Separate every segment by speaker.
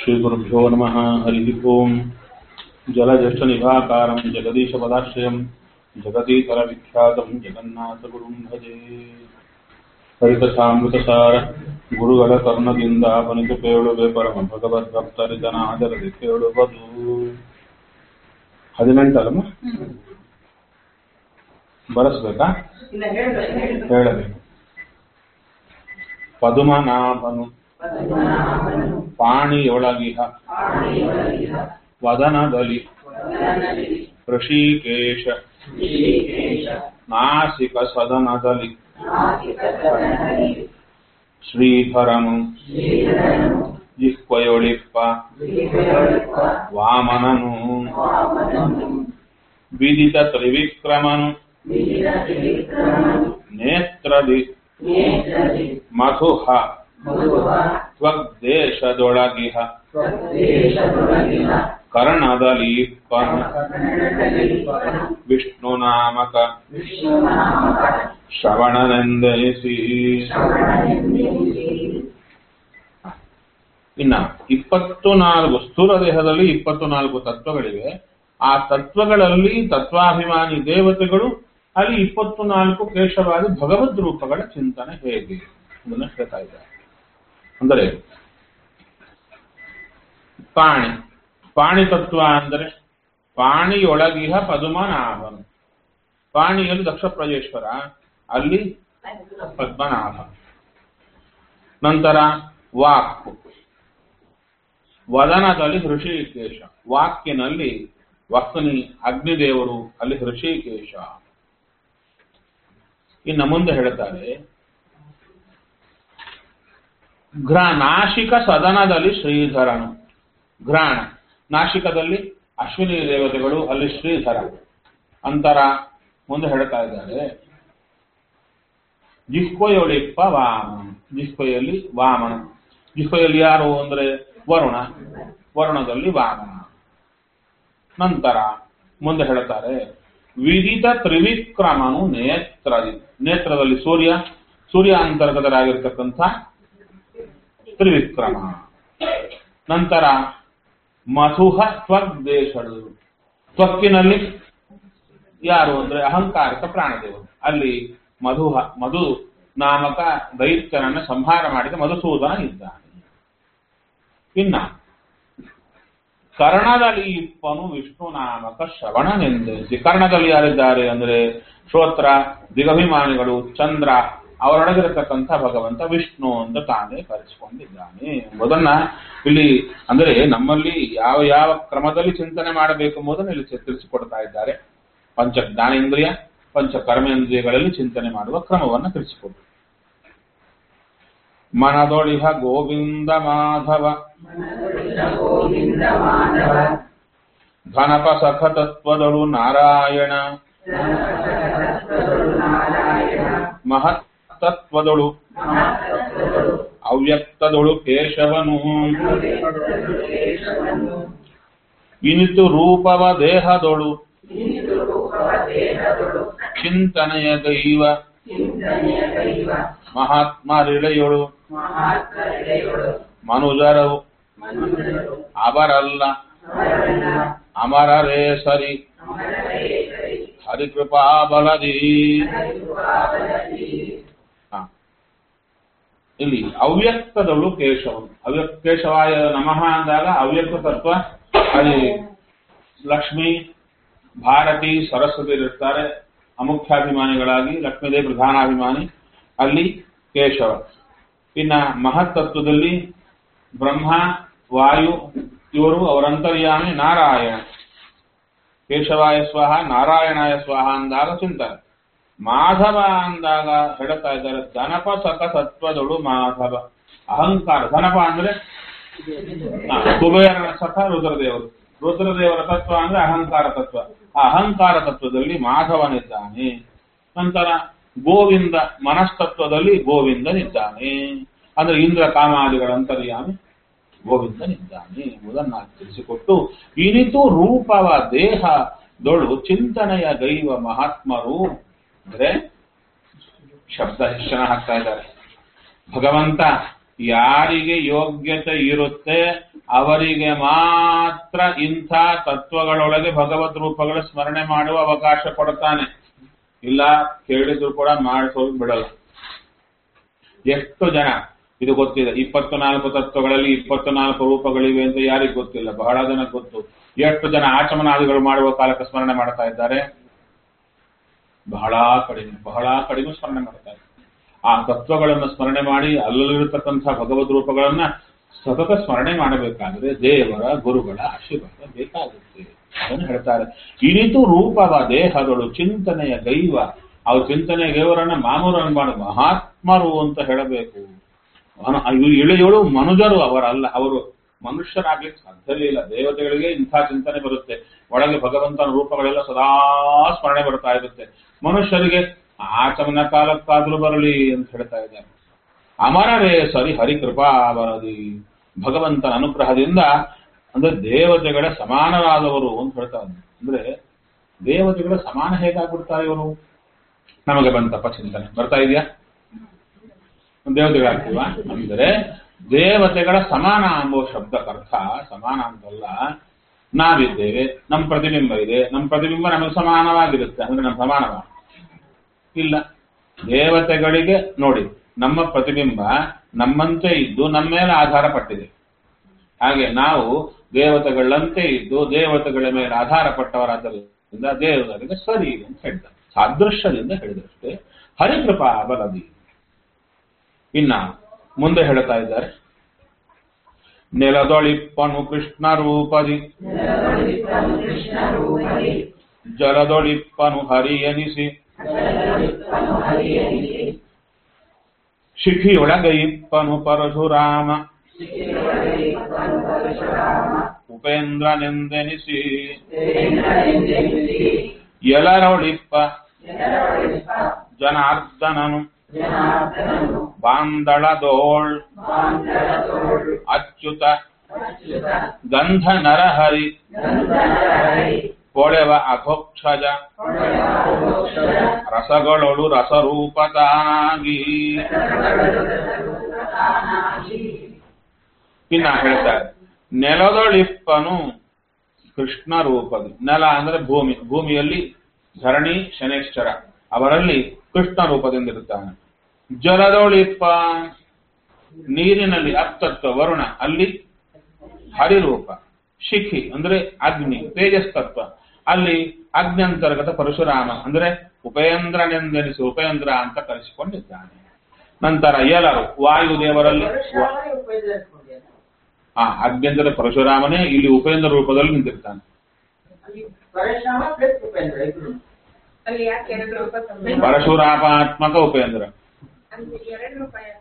Speaker 1: श्रीगुरुभ्यो नमः हरिः ओम् जलज्येष्ठनिभाकारम् जगदीशपदाश्रयम् जगदीतरविख्यातम् जगन्नाथगुरुम् भजे ಹರಿಕಥಾಮೃತಸಾರ ಗುರುಗಳ ಕರ್ಣದಿಂದ ಅವನಿಗೆ ಕೇಳುವೆ ಪರಮ ಭಗವದ್ಭಕ್ತರಿದನಾದರದಿ ಕೇಳುವುದು ಹದಿನೆಂಟಲ್ಲಮ್ಮ ಬರೆಸ್ಬೇಕಾ
Speaker 2: ಇಲ್ಲ ಹೇಳ್ಬೇಕು ಹೇಳ್ಬೇಕು.
Speaker 1: ಹೇಳಬೇಕು ಪದುಮನಾಭನು
Speaker 2: ಪದ್ಮನಾಭನು
Speaker 1: ಪಾಣಿಯೊಳಗಿಹ
Speaker 2: ಆನೆಯೊಳಗಿನ
Speaker 1: ವದನದಲ್ಲಿ
Speaker 2: ವದನದಲ್ಲಿ
Speaker 1: ಋಷಿಕೇಶ
Speaker 2: ಶ್ರೀಕೇಶ
Speaker 1: ನಾಸಿಕ ಸದನದಲ್ಲಿ
Speaker 2: ನಾಸಿಕ ಸದನದಲ್ಲಿ
Speaker 1: ಶ್ರೀಧರನು
Speaker 2: ಶ್ರೀಧರನು
Speaker 1: ಜಿಹ್ವಯೊಳಿಪ್ಪ
Speaker 2: ಶ್ರೀಧರೊಳಿಪ್ಪ
Speaker 1: ವಾಮನನು
Speaker 2: ವಾಮನನು
Speaker 1: ವಿದಿತ ತ್ರಿವಿಕ್ರಮನು
Speaker 2: ವಿಧಿರ ತ್ರಿವಿಕ್ರಮನು
Speaker 1: ನೇತ್ರದಿ
Speaker 2: ನೇತ್ರದಿ
Speaker 1: ಮಧುಹ
Speaker 2: ಮಧುವ
Speaker 1: ತ್ವಗ್ದೇಶದೊಳಗಿಹ
Speaker 2: ಸ್ವದೇಶದೊಳಗಿನ
Speaker 1: ಕರ್ಣದಲೀಪನು
Speaker 2: ಕನ್ನಡದಲ್ಲಿ
Speaker 1: ವಿಷ್ಣು ನಾಮಕ
Speaker 2: ವಿಷ್ಣುನಾಮಕ
Speaker 1: ಶ್ರವಣನೆಂದೆನಿಸಿ
Speaker 2: ಶ್ರವಣನೆಂದೆನಿಸಿ
Speaker 1: ಇನ್ನ ಇಪ್ಪತ್ತು ನಾಲ್ಕು ಸ್ಥೂಲ ದೇಹದಲ್ಲಿ ಇಪ್ಪತ್ತು ನಾಲ್ಕು ತತ್ವಗಳಿವೆ ಆ ತತ್ವಗಳಲ್ಲಿ ತತ್ವಾಭಿಮಾನಿ ದೇವತೆಗಳು ಅಲ್ಲಿ ಇಪ್ಪತ್ತು ನಾಲ್ಕು ಕೇಶವಾದಿ ಭಗವದ್ ರೂಪಗಳ ಚಿಂತನೆ ಹೇಗೆ ಅದನ್ನು ಹೇಳ್ತಾ ಇದ್ದಾರೆ ಅಂದರೆ ಪಾಣಿ ಪಾಣಿ ತತ್ವ ಅಂದರೆ ಪಾಣಿಯೊಳಗಿಹ ಪದುಮನಾಭನು ಪಾಣಿಯಲ್ಲಿ ದಕ್ಷ ಪ್ರಜೇಶ್ವರ ಅಲ್ಲಿ ಪದ್ಮನಾಭ ನಂತರ ವಾಕ್ ವದನದಲ್ಲಿ ಹೃಷಿಕೇಶ ವಾಕ್ಯನಲ್ಲಿ ವಕ್ನಿ ಅಗ್ನಿದೇವರು ಅಲ್ಲಿ ಹೃಷಿಕೇಶ ಇನ್ನು ಮುಂದೆ ಹೇಳ್ತಾರೆ ಘ್ರ ನಾಶಿಕ ಸದನದಲ್ಲಿ ಶ್ರೀಧರನು ಘ್ರಾಣ ನಾಶಿಕದಲ್ಲಿ ಅಶ್ವಿನಿ ದೇವತೆಗಳು ಅಲ್ಲಿ ಶ್ರೀಧರ ಅಂತರ ಮುಂದೆ ಹೇಳ್ತಾ ಇದ್ದಾರೆ ಜಿಹ್ವಯೊಳಿಪ್ಪ ವಾಮನ ಜಿಹ್ವೆಯಲ್ಲಿ ವಾಮನ ಜಿಹ್ವೆಯಲ್ಲಿ ಯಾರು ಅಂದ್ರೆ ವರುಣ ವರುಣದಲ್ಲಿ ವಾಮನ ನಂತರ ಮುಂದೆ ಹೇಳ್ತಾರೆ ವಿದಿತ ತ್ರಿವಿಕ್ರಮನು ನೇತ್ರದಿ ನೇತ್ರದಲ್ಲಿ ಸೂರ್ಯ ಸೂರ್ಯ ಅಂತರ್ಗತರಾಗಿರ್ತಕ್ಕಂಥ ತ್ರಿವಿಕ್ರಮ ನಂತರ ಮಧುಹ ತ್ವಗ್ದೇಶಳು ತ್ವಕ್ಕಿನಲ್ಲಿ ಯಾರು ಅಂದ್ರೆ ಅಹಂಕಾರಕ ಪ್ರಾಣದೇವರು ಅಲ್ಲಿ ಮಧುಹ ಮಧು ನಾಮಕ ದೈತ್ಯನನ್ನು ಸಂಹಾರ ಮಾಡಿದ ಮಧುಸೂದನ ಇದ್ದಾನೆ ಇನ್ನ ಕರ್ಣದಲ್ಲಿ ಇಪ್ಪನು ವಿಷ್ಣು ನಾಮಕ ಶ್ರವಣನೆಂದೆನಿಸಿ ಕರ್ಣದಲ್ಲಿ ಯಾರಿದ್ದಾರೆ ಅಂದ್ರೆ ಶ್ರೋತ್ರ ದಿಗಭಿಮಾನಿಗಳು ಚಂದ್ರ ಅವರೊಳಗಿರತಕ್ಕಂಥ ಭಗವಂತ ವಿಷ್ಣು ಅಂತ ತಾನೇ ಕರೆಸಿಕೊಂಡಿದ್ದಾನೆ ಎಂಬುದನ್ನ ಇಲ್ಲಿ ಅಂದರೆ ನಮ್ಮಲ್ಲಿ ಯಾವ ಯಾವ ಕ್ರಮದಲ್ಲಿ ಚಿಂತನೆ ಮಾಡಬೇಕು ಎಂಬುದನ್ನು ಇಲ್ಲಿ ತಿಳಿಸಿಕೊಡ್ತಾ ಇದ್ದಾರೆ ಪಂಚ ಜ್ಞಾನೇಂದ್ರಿಯ ಪಂಚ ಕರ್ಮೇಂದ್ರಿಯಗಳಲ್ಲಿ ಚಿಂತನೆ ಮಾಡುವ ಕ್ರಮವನ್ನು ತಿಳಿಸಿಕೊಟ್ಟು ಮನದೊಳಿಹ ಗೋವಿಂದ ಮಾಧವ
Speaker 2: ಮನದೊಳಿದ ಗೋವಿಂದ ಮಾಧವ
Speaker 1: ಘನಪ ಸಖತತ್ವದಳು ನಾರಾಯಣ
Speaker 2: ಧನಪರತತ್ವದೊಳು ನಾರಾಯಣ
Speaker 1: ಮಹತ್ತತ್ವದಳು
Speaker 2: ಮಹಾತತ್ವದೊಳು
Speaker 1: ಅವ್ಯಕ್ತದೊಳು ಕೇಶವನು
Speaker 2: ಅವ್ಯಕ್ತದೊಳು ಕೇಶವನ್ನು
Speaker 1: ಇನಿತು ರೂಪವ ದೇಹದೊಳು
Speaker 2: ಇನಿತು ರೂಪವ ದೇಹದೊಳು
Speaker 1: ಚಿಂತನೆಯ ದೈವ
Speaker 2: ಚಿಂತನೆಯ ದೈವ
Speaker 1: ಮಹಾತ್ಮರಿಳೆಯೊಳು
Speaker 2: ಮಹಾತ್ಮರೆಡೆಯೊಳು
Speaker 1: ಮನುಜರವು
Speaker 2: ಮನುಜರು
Speaker 1: ಅವರಲ್ಲ
Speaker 2: ಅವರನ್ನ
Speaker 1: ಅಮರರೇ ಸರಿ
Speaker 2: ಅಮರರೇಸರಿ
Speaker 1: ಹರಿಕೃಪಾ ಬಲದಿ
Speaker 2: ಹರಿಕೃಪಾಬಲದಿ
Speaker 1: ಹ. ಇಲ್ಲಿ ಅವ್ಯಕ್ತದಳು ಕೇಶವನು ಅವ್ಯಕ್ತ ಕೇಶವಾಯ ನಮಃ ಅಂದಾಗ ಅವ್ಯಕ್ತ ತತ್ವ ಅಲ್ಲಿ ಲಕ್ಷ್ಮಿ ಭಾರತಿ ಸರಸ್ವತಿ ಇರ್ತಾರೆ ಅಮುಖ್ಯಾಭಿಮಾನಿಗಳಾಗಿ ಲಕ್ಷ್ಮೀದೇವಿ ಪ್ರಧಾನಾಭಿಮಾನಿ ಅಲ್ಲಿ ಕೇಶವ ಇನ್ನ ಮಹತ್ತತ್ವದಲ್ಲಿ ಬ್ರಹ್ಮ ವಾಯು ಇವರು ಅವರಂತರ್ಯಾಮಿ ನಾರಾಯಣ ಕೇಶವಾಯ ಸ್ವಾಹ ನಾರಾಯಣಾಯ ಸ್ವಾಹ ಅಂದಾಗ ಚಿಂತನೆ ಮಾಧವ ಅಂದಾಗ ಹೇಳ್ತಾ ಇದ್ದಾರೆ ಧನಪ ಸಕ ಸತ್ವದಳು ಮಾಧವ ಅಹಂಕಾರ ಧನಪ ಅಂದ್ರೆ ಹಾ, ಕುಬೇರನ ಸಖ ರುದ್ರದೇವರು ರುದ್ರದೇವರ ತತ್ವ ಅಂದ್ರೆ ಅಹಂಕಾರ ತತ್ವ ಆ ಅಹಂಕಾರ ತತ್ವದಲ್ಲಿ ಮಾಧವನಿದ್ದಾನೆ ನಂತರ ಗೋವಿಂದ ಮನಸ್ತತ್ವದಲ್ಲಿ ಗೋವಿಂದನಿದ್ದಾನೆ ಅಂದ್ರೆ ಇಂದ್ರ ಕಾಮಾದಿಗಳ ಅಂತರ್ಯಾಮಿ ಗೋವಿಂದನಿದ್ದಾನೆ ಎಂಬುದನ್ನು ತಿಳಿಸಿಕೊಟ್ಟು ಇನಿತು ರೂಪವ ದೇಹದೊಳು ಚಿಂತನೆಯ ದೈವ ಮಹಾತ್ಮರು ಅಂದ್ರೆ ಶಬ್ದ ಹೆಚ್ಚನ ಹಾಕ್ತಾ ಇದ್ದಾರೆ ಭಗವಂತ ಯಾರಿಗೆ ಯೋಗ್ಯತೆ ಇರುತ್ತೆ ಅವರಿಗೆ ಮಾತ್ರ ಇಂಥ ತತ್ವಗಳೊಳಗೆ ಭಗವದ್ ರೂಪಗಳ ಸ್ಮರಣೆ ಮಾಡುವ ಅವಕಾಶ ಕೊಡ್ತಾನೆ ಇಲ್ಲ ಕೇಳಿದ್ರು ಕೂಡ ಮಾಡಿಸೋದು ಬಿಡಲ್ಲ ಎಷ್ಟು ಜನ ಇದು ಗೊತ್ತಿದೆ ಇಪ್ಪತ್ತು ನಾಲ್ಕು ತತ್ವಗಳಲ್ಲಿ ಇಪ್ಪತ್ತು ನಾಲ್ಕು ರೂಪಗಳಿವೆ ಅಂತ ಯಾರಿಗೂ ಗೊತ್ತಿಲ್ಲ ಬಹಳ ಜನ ಗೊತ್ತು ಎಷ್ಟು ಜನ ಆಚಮನಾದಿಗಳು ಮಾಡುವ ಕಾಲಕ್ಕೆ ಸ್ಮರಣೆ ಮಾಡ್ತಾ ಇದ್ದಾರೆ ಬಹಳ ಕಡಿಮೆ ಬಹಳ ಕಡಿಮೆ ಸ್ಮರಣೆ ಮಾಡ್ತಾರೆ ಆ ತತ್ವಗಳನ್ನು ಸ್ಮರಣೆ ಮಾಡಿ ಅಲ್ಲಲ್ಲಿರತಕ್ಕಂಥ ಭಗವದ್ ರೂಪಗಳನ್ನ ಸತತ ಸ್ಮರಣೆ ಮಾಡಬೇಕಾದ್ರೆ ದೇವರ ಗುರುಗಳ ಆಶೀರ್ವಾದ ಬೇಕಾಗುತ್ತೆ ಅದನ್ನು ಹೇಳ್ತಾರೆ ಇನಿತು ರೂಪವ ದೇಹಗಳು ಚಿಂತನೆಯ ಗೈವ ಅವ್ರ ಚಿಂತನೆಯ ದೇವರನ್ನ ಮಾಮೂರನ್ನು ಮಾಡು ಮಹಾತ್ಮರು ಅಂತ ಹೇಳಬೇಕು ಅವನ- ಇವ್ರು ಇಳೆಯೋಳು ಮನುಜರು ಅವರಲ್ಲ ಅವರು ಮನುಷ್ಯರಾಗ್ಲಿಕ್ಕೆ ಸಾಧ್ಯವೇ ಇಲ್ಲ ದೇವತೆಗಳಿಗೆ ಇಂಥ ಚಿಂತನೆ ಬರುತ್ತೆ ಒಳಗೆ ಭಗವಂತನ ರೂಪಗಳೆಲ್ಲ ಸದಾ ಸ್ಮರಣೆ ಬರ್ತಾ ಇರುತ್ತೆ ಮನುಷ್ಯರಿಗೆ ಆಚಮನ ಕಾಲಕ್ಕಾದ್ರೂ ಬರಲಿ ಅಂತ ಹೇಳ್ತಾ ಇದ್ದಾರೆ ಅಮರರೇ ಸರಿ ಹರಿಕೃಪಾ ವರದಿ ಭಗವಂತನ ಅನುಗ್ರಹದಿಂದ ಅಂದ್ರೆ ದೇವತೆಗಳ ಸಮಾನರಾದವರು ಅಂತ ಹೇಳ್ತಾರೆ ಅಂದ್ರೆ ದೇವತೆಗಳ ಸಮಾನ ಹೇಗಾಗ್ಬಿಡ್ತಾರೆ ಇವರು ನಮಗೆ ಬಂತಪ್ಪ ಚಿಂತನೆ ಬರ್ತಾ ಇದೆಯಾ ದೇವತೆಗಳಾಗ್ತೀವ ಅಂದ್ರೆ ದೇವತೆಗಳ ಸಮಾನ ಎಂಬುವ ಶಬ್ದಕ್ಕರ್ಥ ಸಮಾನ ಅಂತಲ್ಲ ನಾವಿದ್ದೇವೆ ನಮ್ಮ ಪ್ರತಿಬಿಂಬ ಇದೆ ನಮ್ಮ ಪ್ರತಿಬಿಂಬ ನಮಗೆ ಸಮಾನವಾಗಿರುತ್ತೆ ಅಂದ್ರೆ ನಮ್ಮ ಸಮಾನವ ಇಲ್ಲ ದೇವತೆಗಳಿಗೆ ನೋಡಿ ನಮ್ಮ ಪ್ರತಿಬಿಂಬ ನಮ್ಮಂತೆ ಇದ್ದು ನಮ್ಮ ಮೇಲೆ ಆಧಾರ ಪಟ್ಟಿದೆ ಹಾಗೆ ನಾವು ದೇವತೆಗಳಂತೆ ಇದ್ದು ದೇವತೆಗಳ ಮೇಲೆ ಆಧಾರ ಪಟ್ಟವರಾದ್ದರಿಂದ ದೇವತೆಗಳಿಗೆ ಸರಿ ಅಂತ ಹೇಳಿದ ಸಾದೃಶ್ಯದಿಂದ ಹೇಳಿದಷ್ಟೇ ಹರಿಕೃಪಾ ಬಲದಿ ಇನ್ನ ಮುಂದೆ ಹೇಳ್ತಾ ಇದ್ದಾರೆ ನೆಲದೊಳಿಪ್ಪನು ಕೃಷ್ಣ ರೂಪದಿ
Speaker 2: ನೆಲದೊಳಿಪ್ಪನು ಕೃಷ್ಣ ರೂಪದಿ
Speaker 1: ಜಲದೊಳಿಪ್ಪನು ಹರಿ ಎನಿಸಿ
Speaker 2: ಜಲದೊಳಿಪ್ಪನು ಹರಿಯನಿಸಿ
Speaker 1: ಶಿಖಿಯೊಳಗೈಪ್ಪನು ಪರಶುರಾಮ
Speaker 2: ಶಿಖಿಯೊಳಗಿಪ್ಪನು ಪರಶುರಾಮ
Speaker 1: ಉಪೇಂದ್ರನೆಂದೆನಿಸಿ
Speaker 2: ದೇವೇಂದ್ರನೆಂದೆನಿಸಿ
Speaker 1: ಎಲರೊಳಿಪ್ಪ
Speaker 2: ಜನರೊಳಿಪ್ಪ
Speaker 1: ಜನಾರ್ದನನು
Speaker 2: ಜನಾರ್ದನನು
Speaker 1: ಬಾಂದಳದೋಳ್
Speaker 2: ಬಾಂಧವತೋಳು
Speaker 1: ಅಚ್ಯುತ
Speaker 2: ಅಚ್ಯುತ
Speaker 1: ಗಂಧ ನರಹರಿ
Speaker 2: ಗಂಧನರಹರಿ
Speaker 1: ಕೊಳೆವ ಅಘೋಕ್ಷಜ
Speaker 2: ಕೊಳೆವಾರೋಕ್ಷರ
Speaker 1: ರಸಗಳೊಳು ರಸರೂಪತಾನಾಗಿ
Speaker 2: ತಾನಾಗಿ
Speaker 1: ಇನ್ನ ಹೇಳ್ತಾರೆ ನೆಲದೊಳಿಪ್ಪನು ಕೃಷ್ಣ ರೂಪದಿ ನೆಲ ಅಂದ್ರೆ ಭೂಮಿ ಭೂಮಿಯಲ್ಲಿ ಧರಣಿ ಶನೇಶ್ವರ ಅವರಲ್ಲಿ ಕೃಷ್ಣ ರೂಪದಿಂದ ಇರುತ್ತಾನೆ ಜಲದೊಳಿಪ್ಪ ನೀರಿನಲ್ಲಿ ಅತ್ತತ್ವ ವರುಣ ಅಲ್ಲಿ ಹರಿರೂಪ ಶಿಖಿ ಅಂದ್ರೆ ಅಗ್ನಿ ತೇಜಸ್ ತತ್ವ ಅಲ್ಲಿ ಅಗ್ನ್ಯಂತರ್ಗತ ಪರಶುರಾಮ ಅಂದ್ರೆ ಉಪೇಂದ್ರನೆಂದೆನಿಸಿ ಉಪೇಂದ್ರ ಅಂತ ಕರೆಸಿಕೊಂಡಿದ್ದಾನೆ ನಂತರ ಎಲ್ಲರು ವಾಯುದೇವರಲ್ಲಿ ಆ ಅಗ್ನ್ಯಂತರ ಪರಶುರಾಮನೇ ಇಲ್ಲಿ ಉಪೇಂದ್ರ ರೂಪದಲ್ಲಿ ನಿಂತಿರ್ತಾನೆ
Speaker 3: ಪರಶುರಾಮ ಪ್ಲಸ್ ಉಪೇಂದ್ರ ಇಬ್ರು
Speaker 4: ಅಲ್ಲಿ ಯಾಕೆ ಎರಡು ರೂಪ ತಂದೆ?
Speaker 1: ಪರಶುರಾಮಾತ್ಮಕ ಉಪೇಂದ್ರ
Speaker 4: ಅಲ್ಲಿ ಎರಡು ರೂಪ ಯಾಕೆ?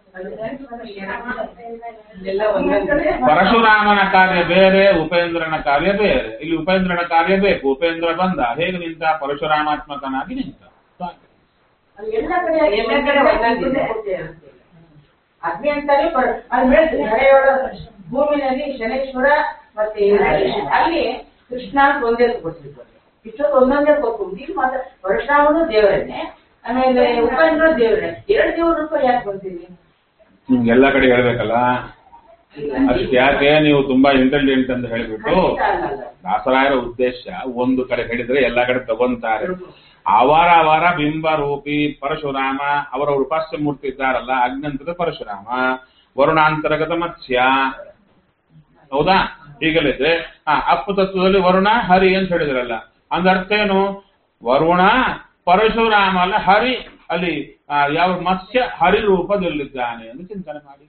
Speaker 3: ಎಲ್ಲ ಒಂದೇ
Speaker 1: ಪರಶುರಾಮನ ಕಾರ್ಯ ಬೇರೆ ಉಪೇಂದ್ರನ ಕಾರ್ಯ ಬೇರೆ ಇಲ್ಲಿ ಉಪೇಂದ್ರನ ಕಾರ್ಯ ಬೇಕು ಉಪೇಂದ್ರ ಬಂದ ಹೇಗೆ ನಿಂತ ಪರಶುರಾಮಾತ್ಮಕನಾಗಿ ನಿಂತ
Speaker 3: ಅಲ್ಲಿ ಎಲ್ಲ ಕಡೆ ಎಲ್ಲ ಕಡೆ ಒಂದೊಂದಿದೆ ಅಗ್ನಿ ಅಂತಾನೆ ಪರ- ಅದು ಹೇಳ್ತೀನಿ ಹಳೆಯೋಳ ಭೂಮಿನಲ್ಲಿ ಶನೇಶ್ವರ ಮತ್ತೆ ಇಂದ್ರದೇಶ. ಅಲ್ಲಿ ಕೃಷ್ಣ ಅಂತ ಒಂದೇ ಕೊಟ್ಟಿರ್ತಾರೆ ಇಷ್ಟೊಂದು ಒಂದೊಂದೇ ಕೊಟ್ಟು ಇಲ್ಲಿ ಮಾತ್ರ ಪರಶುರಾಮನು ದೇವರನ್ನೇ ಆಮೇಲೆ ಉಪೇಂದ್ರ ದೇವರೇ ಎರಡು ದೇವ್ರ ರೂಪ ಯಾಕೆ ಬಂತೀವಿ
Speaker 1: ನಿಮ್ಗೆ ಎಲ್ಲ ಕಡೆ ಹೇಳ್ಬೇಕಲ್ಲ ಅಷ್ಟು ಯಾಕೆ ನೀವು ತುಂಬಾ ಇಂಟೆಲಿಜೆಂಟ್ ಅಂತ ಹೇಳಿಬಿಟ್ಟು
Speaker 3: ಖಂಡಿತ ಅಲ್ಲಲ್ಲ.
Speaker 1: ದಾಸರಾಯರ ಉದ್ದೇಶ ಒಂದು ಕಡೆ ಹೇಳಿದ್ರೆ ಎಲ್ಲ ಕಡೆ ತಗೊಂತಾರೆ ಅವರ ಅವರ ಬಿಂಬ ರೂಪಿ ಪರಶುರಾಮ ಅವರ ಉಪಾಸ್ಯ ಮೂರ್ತಿ ಇದ್ದಾರಲ್ಲ ಅಗ್ನಂತರದ ಪರಶುರಾಮ ವರುಣಾಂತರ್ಗತ ಮತ್ಸ್ಯ ಹೌದಾ ಹೀಗಲ್ಲಿದ್ರೆ ಆ ಅಪ್ಪು ತತ್ವದಲ್ಲಿ ವರುಣ ಹರಿ ಅಂತ ಹೇಳಿದ್ರಲ್ಲ ಅಂದ ಅರ್ಥ ಏನು ವರುಣ ಪರಶುರಾಮ ಅಲ್ಲ ಹರಿ ಅಲ್ಲಿ ಆ, ಯಾವ ಮತ್ಸ್ಯ ಹರಿ ರೂಪದಲ್ಲಿದ್ದಾನೆ ಎಂದು ಚಿಂತನೆ ಮಾಡಿ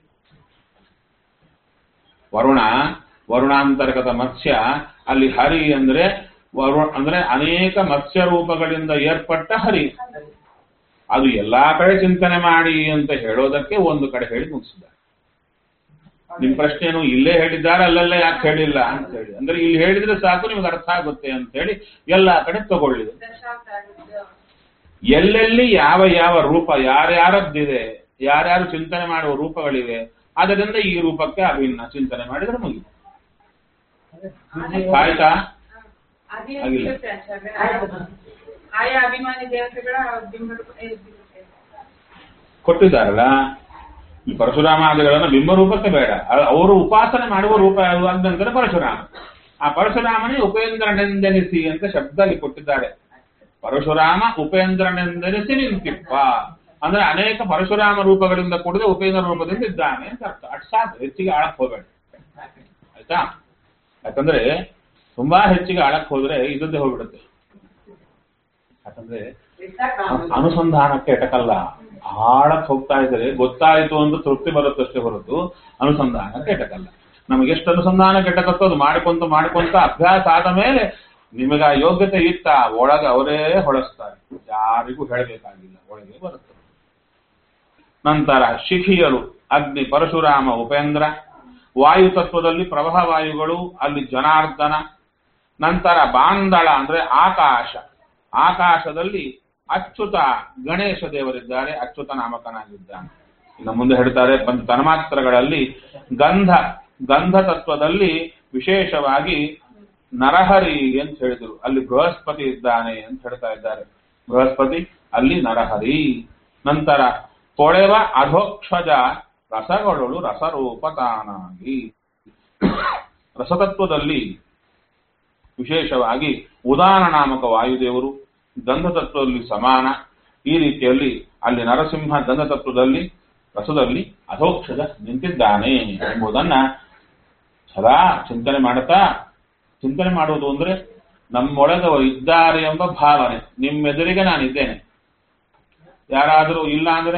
Speaker 1: ವರುಣ ವರುಣಾಂತರ್ಗತ ಮತ್ಸ್ಯ ಅಲ್ಲಿ ಹರಿ ಅಂದ್ರೆ ವರುಣ ಅಂದ್ರೆ ಅನೇಕ ಮತ್ಸ್ಯ ರೂಪಗಳಿಂದ ಏರ್ಪಟ್ಟ ಹರಿ ಅದು ಎಲ್ಲಾ ಕಡೆ ಚಿಂತನೆ ಮಾಡಿ ಅಂತ ಹೇಳೋದಕ್ಕೆ ಒಂದು ಕಡೆ ಹೇಳಿ ಮುಗಿಸಿದ್ದಾರೆ ನಿಮ್ ಪ್ರಶ್ನೆ ಏನು ಇಲ್ಲೇ ಹೇಳಿದ್ದಾರೆ ಅಲ್ಲಲ್ಲೇ ಯಾಕೆ ಹೇಳಿಲ್ಲ ಅಂತ ಹೇಳಿ ಅಂದ್ರೆ ಇಲ್ಲಿ ಹೇಳಿದ್ರೆ ಸಾಕು ನಿಮ್ಗೆ ಅರ್ಥ ಆಗುತ್ತೆ ಅಂತ ಹೇಳಿ ಎಲ್ಲಾ ಕಡೆ ತಗೊಳ್ಳಿ
Speaker 4: ದಶಾವತಾರದ್ದು
Speaker 1: ಎಲ್ಲೆಲ್ಲಿ ಯಾವ ಯಾವ ರೂಪ ಯಾರ್ಯಾರದ್ದಿದೆ ಯಾರ್ಯಾರು ಚಿಂತನೆ ಮಾಡುವ ರೂಪಗಳಿವೆ ಅದರಿಂದ ಈ ರೂಪಕ್ಕೆ ಅಭಿನ್ನ ಚಿಂತನೆ ಮಾಡಿದ್ರೆ ಮುಗಿತು ಆಯ್ತಾ
Speaker 4: ಅದೇ
Speaker 1: ಆಗಿಲ್ಲ.
Speaker 4: ಸಿಗುತ್ತೆ ಆಚಾರ್ಯ. ಆಯಾ ಅಭಿಮಾನಿ ದೇವತೆಗಳ ಬಿಂಬ ರೂಪ ಇರುತ್ತೆ.
Speaker 1: ಕೊಟ್ಟಿದ್ದಾರಲ್ಲ ಈ ಪರಶುರಾಮಾದಿಗಳನ್ನು ಬಿಂಬರೂಪಕ್ಕೆ ಬೇಡ ಅ- ಅವರು ಉಪಾಸನೆ ಮಾಡುವ ರೂಪ ಯಾವುದು ಅಂತಂದ್ರೆ ಪರಶುರಾಮ ಆ ಪರಶುರಾಮನೇ ಉಪೇಂದ್ರನೆಂದೆನಿಸಿ ಅಂತ ಶಬ್ದ ಅಲ್ಲಿ ಕೊಟ್ಟಿದ್ದಾರೆ ಪರಶುರಾಮ ಉಪೇಂದ್ರನೆಂದೆನಿಸಿ ನಿಂತಿಪ್ಪ ಅಂದ್ರೆ ಅನೇಕ ಪರಶುರಾಮ ರೂಪಗಳಿಂದ ಕೂಡಿದ ಉಪೇಂದ್ರ ರೂಪದಿಂದ ಇದ್ದಾನೆ ಅಂತ ಅರ್ಥ ಅಷ್ಟು ಸಾಕು ಹೆಚ್ಚಿಗೆ ಆಳಕ್ ಹೋಗಬೇಡ ಆಯ್ತಾ ಯಾಕಂದ್ರೆ ತುಂಬಾ ಹೆಚ್ಚಿಗೆ ಆಳಕ್ ಹೋದ್ರೆ ಇದ್ದದ್ದೇ ಹೋಗ್ಬಿಡುತ್ತೆ ಯಾಕಂದ್ರೆ ಅನುಸಂಧಾನಕ್ಕೆ ಎಟಕಲ್ಲ ಆಳಕ್ ಹೋಗ್ತಾ ಇದ್ರೆ ಗೊತ್ತಾಯ್ತು ಅಂತ ತೃಪ್ತಿ ಬರುತ್ತಷ್ಟೇ ಹೊರತು ಅನುಸಂಧಾನಕ್ಕೆ ಎಟಕಲ್ಲ ನಮಗೆ ಎಷ್ಟು ಅನುಸಂಧಾನಕ್ಕೆ ಎಟಕತ್ತೋ ಅದು ಮಾಡಿಕೊಂತ ಮಾಡಿಕೊಂತ ಅಭ್ಯಾಸ ಆದ ಮೇಲೆ ನಿಮಗೆ ಆ ಯೋಗ್ಯತೆ ಇತ್ತ ಒಳಗೆ ಅವರೇ ಹೊಳಸ್ತಾರೆ ಯಾರಿಗೂ ಹೇಳಬೇಕಾಗಿಲ್ಲ ಒಳಗೆ ಬರುತ್ತೆ ನಂತರ ಶಿಖಿಯರು ಅಗ್ನಿ ಪರಶುರಾಮ ಉಪೇಂದ್ರ ವಾಯು ತತ್ವದಲ್ಲಿ ಪ್ರವಾಹ ವಾಯುಗಳು ಅಲ್ಲಿ ಜನಾರ್ದನ ನಂತರ ಬಾಂದಳ ಅಂದ್ರೆ ಆಕಾಶ ಆಕಾಶದಲ್ಲಿ ಅಚ್ಯುತ ಗಣೇಶ ದೇವರಿದ್ದಾರೆ ಅಚ್ಯುತ ನಾಮಕನಾಗಿದ್ದಾನೆ ಇನ್ನು ಮುಂದೆ ಹೇಳ್ತಾರೆ ಬಂದ ತನ್ಮಾತ್ರಗಳಲ್ಲಿ ಗಂಧ ಗಂಧ ತತ್ವದಲ್ಲಿ ವಿಶೇಷವಾಗಿ ನರಹರಿ ಅಂತ ಹೇಳಿದರು ಅಲ್ಲಿ ಬೃಹಸ್ಪತಿ ಇದ್ದಾನೆ ಅಂತ ಹೇಳ್ತಾ ಇದ್ದಾರೆ ಬೃಹಸ್ಪತಿ ಅಲ್ಲಿ ನರಹರಿ ನಂತರ ಕೊಳೆವ ಅಧೋಕ್ಷಜ ರಸಗಳು ರಸರೂಪ ತಾನಾಗಿ ರಸತತ್ವದಲ್ಲಿ ವಿಶೇಷವಾಗಿ ಉದಾನ ನಾಮಕ ವಾಯುದೇವರು ಗಂಧತತ್ವದಲ್ಲಿ ಸಮಾನ ಈ ರೀತಿಯಲ್ಲಿ ಅಲ್ಲಿ ನರಸಿಂಹ ಗಂಧತತ್ವದಲ್ಲಿ ರಸದಲ್ಲಿ ಅಧೋಕ್ಷಜ ನಿಂತಿದ್ದಾನೆ ಎಂಬುದನ್ನ ಸದಾ ಚಿಂತನೆ ಮಾಡುತ್ತಾ ಚಿಂತನೆ ಮಾಡುವುದು ಅಂದ್ರೆ ನಮ್ಮೊಳಗವರು ಇದ್ದಾರೆ ಎಂಬ ಭಾವನೆ ನಿಮ್ಮೆದುರಿಗೆ ನಾನಿದ್ದೇನೆ ಯಾರಾದರೂ ಇಲ್ಲ ಅಂದ್ರೆ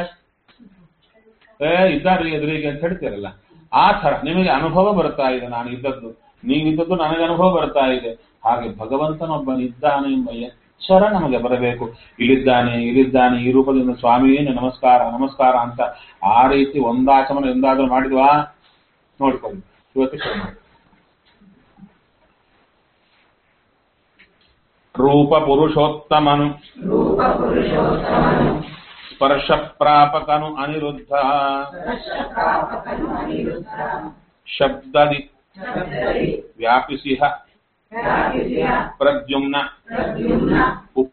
Speaker 1: ಏ ಇದ್ದಾರ್ರಿ ಎದುರಿಗೆ ಅಂತ ಹೇಳ್ತೀರಲ್ಲ ಆ ತರ ನಿಮಗೆ ಅನುಭವ ಬರ್ತಾ ಇದೆ ನಾನು ಇದ್ದದ್ದು ನೀವಿದ್ದದ್ದು ನನಗೆ ಅನುಭವ ಬರ್ತಾ ಇದೆ ಹಾಗೆ ಭಗವಂತನೊಬ್ಬನಿದ್ದಾನೆ ಎಂಬ ಎಚ್ಚರ ನಮಗೆ ಬರಬೇಕು ಇಲ್ಲಿದ್ದಾನೆ ಇಲ್ಲಿದ್ದಾನೆ ಈ ರೂಪದಿಂದ ಸ್ವಾಮಿಯೇ ನಮಸ್ಕಾರ ನಮಸ್ಕಾರ ಅಂತ ಆ ರೀತಿ ಒಂದಾಚಮನ ಎಂದಾದ್ರೂ ಮಾಡಿದ್ವಾ ನೋಡ್ಕೊಳ್ಳಿ ಇವತ್ತು ಶುರು ಮಾಡಿ ರೂಪ ಪುರುಷೋತ್ತಮನು
Speaker 2: ರೂಪ ಪುರುಷೋತ್ತಮನು
Speaker 1: ಸ್ಪರ್ಶ ಪ್ರಾಪಕನು ಅನಿರುದ್ಧ
Speaker 2: ಪ್ರಾಪಕನು ಅನಿರುದ್ಧ
Speaker 1: ಶಬ್ದದಿ
Speaker 2: ಶಬ್ದದಿ
Speaker 1: ವ್ಯಾಪಿಸಿಹ
Speaker 2: ವ್ಯಾಪಿಸಿಯ
Speaker 1: ಪ್ರದ್ಯುಮ್ನ
Speaker 2: ಪ್ರದ್ಯುಮ್ನ
Speaker 1: ಉಪ್-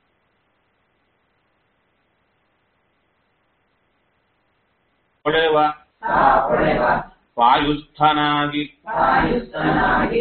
Speaker 1: ಹೊಳೆವ
Speaker 2: ತಾ ಹೊಳೆವ
Speaker 1: ವಾಯುಸ್ಥನಾಗಿ
Speaker 2: ವಾಯುಸ್ಥನಾಗಿ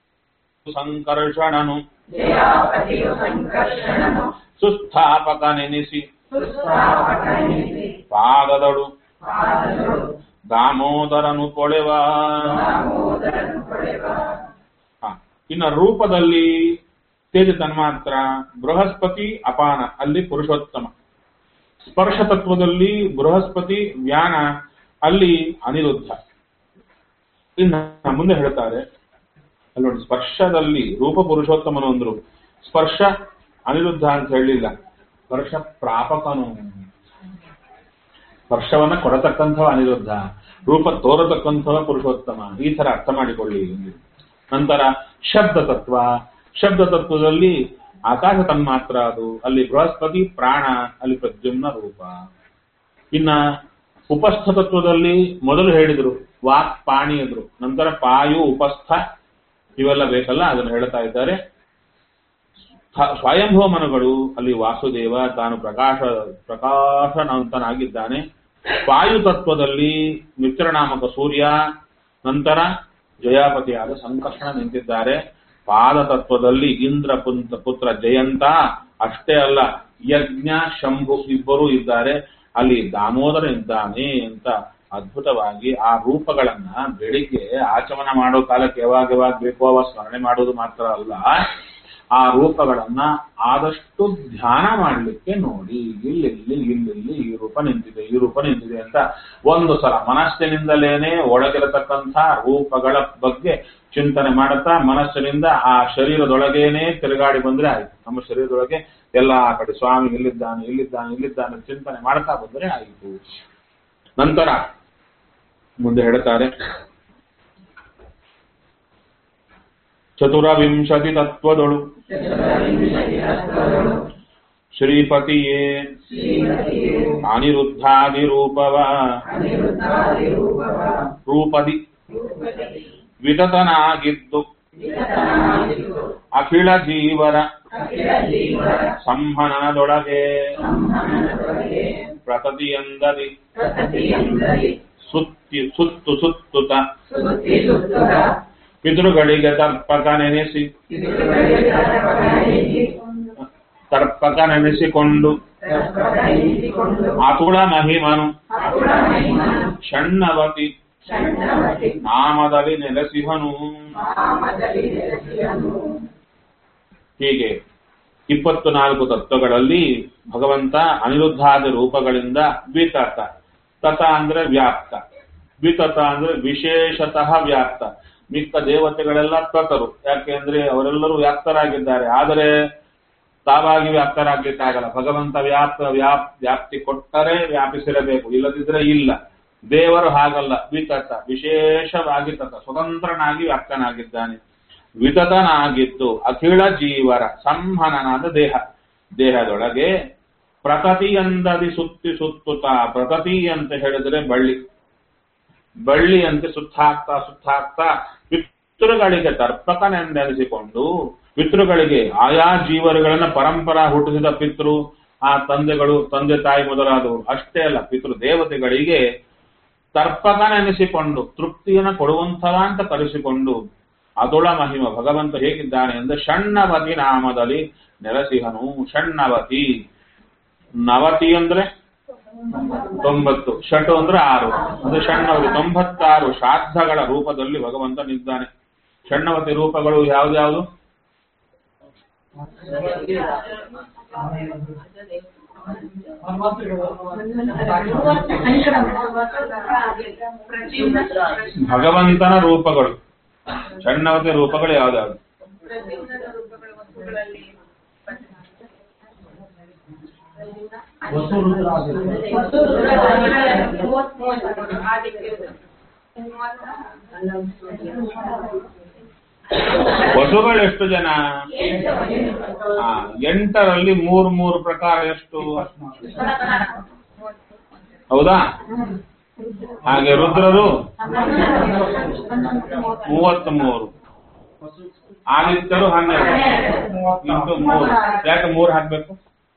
Speaker 1: ಸಂಕರ್ಷಣನು
Speaker 2: ಜಯಾಪತಿಯು ಸಂಕರ್ಷಣನು
Speaker 1: ಸುಸ್ಥಾಪಕನೆನಿಸಿ
Speaker 2: ಸುಸ್ಥಾಪಕನಿಸಿ
Speaker 1: ಪಾದದಳು
Speaker 2: ಪಾದಗಳು
Speaker 1: ದಾಮೋದರನು ಕೊಳೆವ
Speaker 2: ದಾಮೋದರನು ಹೊಳೆವ
Speaker 1: ಹ. ಇನ್ನ ರೂಪದಲ್ಲಿ ತೇಜ ತನ್ಮಾತ್ರ ಬೃಹಸ್ಪತಿ ಅಪಾನ ಅಲ್ಲಿ ಪುರುಷೋತ್ತಮ ಸ್ಪರ್ಶ ತತ್ವದಲ್ಲಿ ಬೃಹಸ್ಪತಿ ವ್ಯಾನ ಅಲ್ಲಿ ಅನಿರುದ್ಧ ಇನ್ನ ಮುಂದೆ ಹೇಳ್ತಾರೆ ಅಲ್ಲಿ ನೋಡಿ ಸ್ಪರ್ಶದಲ್ಲಿ ರೂಪ ಪುರುಷೋತ್ತಮನು ಅಂದ್ರು ಸ್ಪರ್ಶ ಅನಿರುದ್ಧ ಅಂತ ಹೇಳಲಿಲ್ಲ ಸ್ಪರ್ಶ ಪ್ರಾಪಕನು ಸ್ಪರ್ಶವನ್ನ ಕೊಡತಕ್ಕಂಥವ ಅನಿರುದ್ಧ ರೂಪ ತೋರತಕ್ಕಂಥವ ಪುರುಷೋತ್ತಮ ಈ ತರ ಅರ್ಥ ಮಾಡಿಕೊಳ್ಳಿ ನಂತರ ಶಬ್ದ ತತ್ವ ಶಬ್ದ ತತ್ವದಲ್ಲಿ ಆಕಾಶ ತನ್ಮಾತ್ರ ಅದು ಅಲ್ಲಿ ಬೃಹಸ್ಪತಿ ಪ್ರಾಣ ಅಲ್ಲಿ ಪ್ರದ್ಯುಮ್ನ ರೂಪ ಇನ್ನ ಉಪಸ್ಥ ತತ್ವದಲ್ಲಿ ಮೊದಲು ಹೇಳಿದ್ರು ವಾಕ್ ಪಾಣಿ ಎದ್ರು ನಂತರ ಪಾಯು ಉಪಸ್ಥ ಇವೆಲ್ಲ ಬೇಕಲ್ಲ ಅದನ್ನು ಹೇಳ್ತಾ ಇದ್ದಾರೆ ಥ- ಸ್ವಯಂಭವ ಮನುಗಳು ಅಲ್ಲಿ ವಾಸುದೇವ ತಾನು ಪ್ರಕಾಶ ಪ್ರಕಾಶನಂತನಾಗಿದ್ದಾನೆ ವಾಯು ತತ್ವದಲ್ಲಿ ಮಿತ್ರನಾಮಕ ಸೂರ್ಯ ನಂತರ ಜಯಾಪತಿಯಾದ ಸಂಕರ್ಷಣ ನಿಂತಿದ್ದಾರೆ ಪಾದ ತತ್ವದಲ್ಲಿ ಇಂದ್ರ ಪುಂತ ಪುತ್ರ ಜಯಂತ ಅಷ್ಟೇ ಅಲ್ಲ ಯಜ್ಞ ಶಂಭು ಇಬ್ಬರೂ ಇದ್ದಾರೆ ಅಲ್ಲಿ ದಾಮೋದರ ಇದ್ದಾನೆ ಅಂತ ಅದ್ಭುತವಾಗಿ ಆ ರೂಪಗಳನ್ನ ಬೆಳಿಗ್ಗೆ ಆಚಮನ ಮಾಡೋ ಕಾಲಕ್ಕೆ ಯಾವಾಗ ಯಾವಾಗ ಬೇಕೋ ಅವಾಗ ಸ್ಮರಣೆ ಮಾಡೋದು ಮಾತ್ರ ಅಲ್ಲ ಆ ರೂಪಗಳನ್ನ ಆದಷ್ಟು ಧ್ಯಾನ ಮಾಡಲಿಕ್ಕೆ ನೋಡಿ ಇಲ್ಲಿಲ್ಲಿ ಇಲ್ಲಿಲ್ಲಿ ಈ ರೂಪ ನಿಂತಿದೆ ಈ ರೂಪ ನಿಂತಿದೆ ಅಂತ ಒಂದು ಸಲ ಮನಸ್ಸಿನಿಂದಲೇನೆ ಒಳಗಿರತಕ್ಕಂಥ ರೂಪಗಳ ಬಗ್ಗೆ ಚಿಂತನೆ ಮಾಡುತ್ತಾ ಮನಸ್ಸಿನಿಂದ ಆ ಶರೀರದೊಳಗೇನೆ ತಿರುಗಾಡಿ ಬಂದ್ರೆ ಆಯ್ತು ನಮ್ಮ ಶರೀರದೊಳಗೆ ಎಲ್ಲಾ ಕಡೆ ಸ್ವಾಮಿ ಇಲ್ಲಿದ್ದಾನೆ ಇಲ್ಲಿದ್ದಾನೆ ಇಲ್ಲಿದ್ದಾನೆ ಚಿಂತನೆ ಮಾಡ್ತಾ ಬಂದ್ರೆ ಆಯಿತು ನಂತರ ಮುಂದೆ ಹೇಳ್ತಾರೆ ಚತುರವಿಂಶತಿ ತತ್ವದೊಳು
Speaker 2: ಚತುರ್ವಿಂಶತಿರತ್ವಗಳು
Speaker 1: ಶ್ರೀಪತಿಯೇ
Speaker 2: ಶ್ರೀಮತಿಯು
Speaker 1: ಅನಿರುದ್ಧಾದಿ ರೂಪವ
Speaker 2: ಅನಿರುದ್ಧಾದಿರೂಪವ
Speaker 1: ರೂಪದಿ
Speaker 2: ರೂಪದಲ್ಲಿ
Speaker 1: ವಿತತನಾಗಿದ್ದು
Speaker 2: ವಿಗತನಾಗಿದ್ದು
Speaker 1: ಅಖಿಳ ಜೀವರ
Speaker 2: ಅಖಿಲ ಜೀವರ
Speaker 1: ಸಂಹನನದೊಳಗೆ
Speaker 2: ಸಂಹನನದೊಳಗೆ
Speaker 1: ಪ್ರಕೃತಿಯಂದದಿ
Speaker 2: ಪ್ರಕೃತಿಯಂದರಿ
Speaker 1: ಸುತ್ತಿ ಸುತ್ತು ಸುತ್ತುತ
Speaker 2: ಸುತ್ತಿ ಸುತ್ತುರ
Speaker 1: ಪಿತೃಗಳಿಗೆ ತರ್ಪಕ ನೆನೆಸಿ
Speaker 2: ಇದುವರೆಗೆ ತರಪಡಿಸಿ
Speaker 1: ತರ್ಪಕ ನೆನೆಸಿಕೊಂಡು
Speaker 2: ತರಪಡಿಸಿಕೊಂಡು
Speaker 1: ಅತುಳ ಮಹಿಮನು
Speaker 2: ಅಸುರ ಮಹಿಮನು
Speaker 1: ಷಣ್ಣವತಿ
Speaker 2: ಷಣ್ಣವತಿ
Speaker 1: ನಾಮದಲ್ಲಿ ನೆಲೆಸಿಹನು
Speaker 2: ನಾಮದಲ್ಲಿ ನೆಲೆಸಿದನು
Speaker 1: ಹೀಗೆ ಇಪ್ಪತ್ತು ನಾಲ್ಕು ತತ್ವಗಳಲ್ಲಿ ಭಗವಂತ ಅನಿರುದ್ಧಾದಿ ರೂಪಗಳಿಂದ ದ್ವಿತತ ತತ ಅಂದ್ರೆ ವ್ಯಾಪ್ತ ದ್ವಿತತ ಅಂದ್ರೆ ವಿಶೇಷತಃ ವ್ಯಾಪ್ತ ಮಿಕ್ಕ ದೇವತೆಗಳೆಲ್ಲ ತತರು ಯಾಕೆಂದ್ರೆ ಅವರೆಲ್ಲರೂ ವ್ಯಾಪ್ತರಾಗಿದ್ದಾರೆ ಆದರೆ ತಾವಾಗಿ ವ್ಯಾಪ್ತರಾಗ್ಲಿಕ್ಕಾಗಲ್ಲ ಭಗವಂತ ವ್ಯಾಪ್ತ ವ್ಯಾಪ್ ವ್ಯಾಪ್ತಿ ಕೊಟ್ಟರೆ ವ್ಯಾಪಿಸಿರಬೇಕು ಇಲ್ಲದಿದ್ರೆ ಇಲ್ಲ ದೇವರು ಹಾಗಲ್ಲ ವಿತತ ವಿಶೇಷವಾಗಿ ತತ ಸ್ವತಂತ್ರನಾಗಿ ವ್ಯಾಪ್ತನಾಗಿದ್ದಾನೆ ವಿತತನಾಗಿದ್ದು ಅಖಿಳ ಜೀವರ ಸಂಹನನಾದ ದೇಹ ದೇಹದೊಳಗೆ ಪ್ರಕೃತಿಯಂದದಿ ಸುತ್ತಿ ಸುತ್ತುತ್ತಾ ಪ್ರಕೃತಿ ಅಂತ ಹೇಳಿದ್ರೆ ಬಳ್ಳಿ ಬಳ್ಳಿಯಂತೆ ಸುತ್ತಾಗ್ತಾ ಸುತ್ತಾಗ್ತಾ ಪಿತೃಗಳಿಗೆ ತರ್ಪಕನೆಂದೆನಿಸಿಕೊಂಡು ಪಿತೃಗಳಿಗೆ ಆಯಾ ಜೀವರುಗಳನ್ನ ಪರಂಪರಾ ಹುಟ್ಟಿಸಿದ ಪಿತೃ ಆ ತಂದೆಗಳು ತಂದೆ ತಾಯಿ ಮೊದಲಾದವರು ಅಷ್ಟೇ ಅಲ್ಲ ಪಿತೃ ದೇವತೆಗಳಿಗೆ ತರ್ಪಕನೆನಿಸಿಕೊಂಡು ತೃಪ್ತಿಯನ್ನು ಕೊಡುವಂತಹ ಅಂತ ಕರೆಸಿಕೊಂಡು ಅದೊಳ ಮಹಿಮ ಭಗವಂತ ಹೇಗಿದ್ದಾನೆ ಅಂದ್ರೆ ಷಣ್ಣವತಿ ನಾಮದಲ್ಲಿ ನೆಲೆಸಿಹನು ಷಣ್ಣವತಿ ನವತಿ ಅಂದ್ರೆ ತೊಂಬತ್ತು ಷಟು ಅಂದ್ರೆ ಆರು ಅಂದ್ರೆ ಷಣ್ಣವತಿ ತೊಂಬತ್ತಾರು ಶ್ರಾದ್ದಗಳ ರೂಪದಲ್ಲಿ ಭಗವಂತನಿದ್ದಾನೆ ಷಣ್ಣವತಿ ರೂಪಗಳು ಯಾವ್ದ್ಯಾವ್ದು ಭಗವಂತನ ರೂಪಗಳು ಷಣ್ಣವತಿ ರೂಪಗಳು ಯಾವ್ದಾವ್ದು
Speaker 4: ಪ್ರದ್ಯುಮ್ನನ ರೂಪಗಳ ವಸ್ತುಗಳಲ್ಲಿ ಆದಿತ್ಯ
Speaker 1: ವಸುಗಳು ಎಷ್ಟು ಜನ ಆ, ಎಂಟರಲ್ಲಿ ಮೂರ್ ಮೂರು ಪ್ರಕಾರ ಎಷ್ಟು ಹೌದಾ ಹಾಗೆ ರುದ್ರರು ಮೂವತ್ತ್ ಮೂರು ಆದಿತ್ಯರು ಹನ್ನೆರಡು ಇಂಟು ಮೂರು ಯಾಕೆ ಮೂರು ಹಾಕ್ಬೇಕು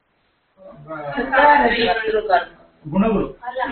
Speaker 5: ಗುಣಗಳು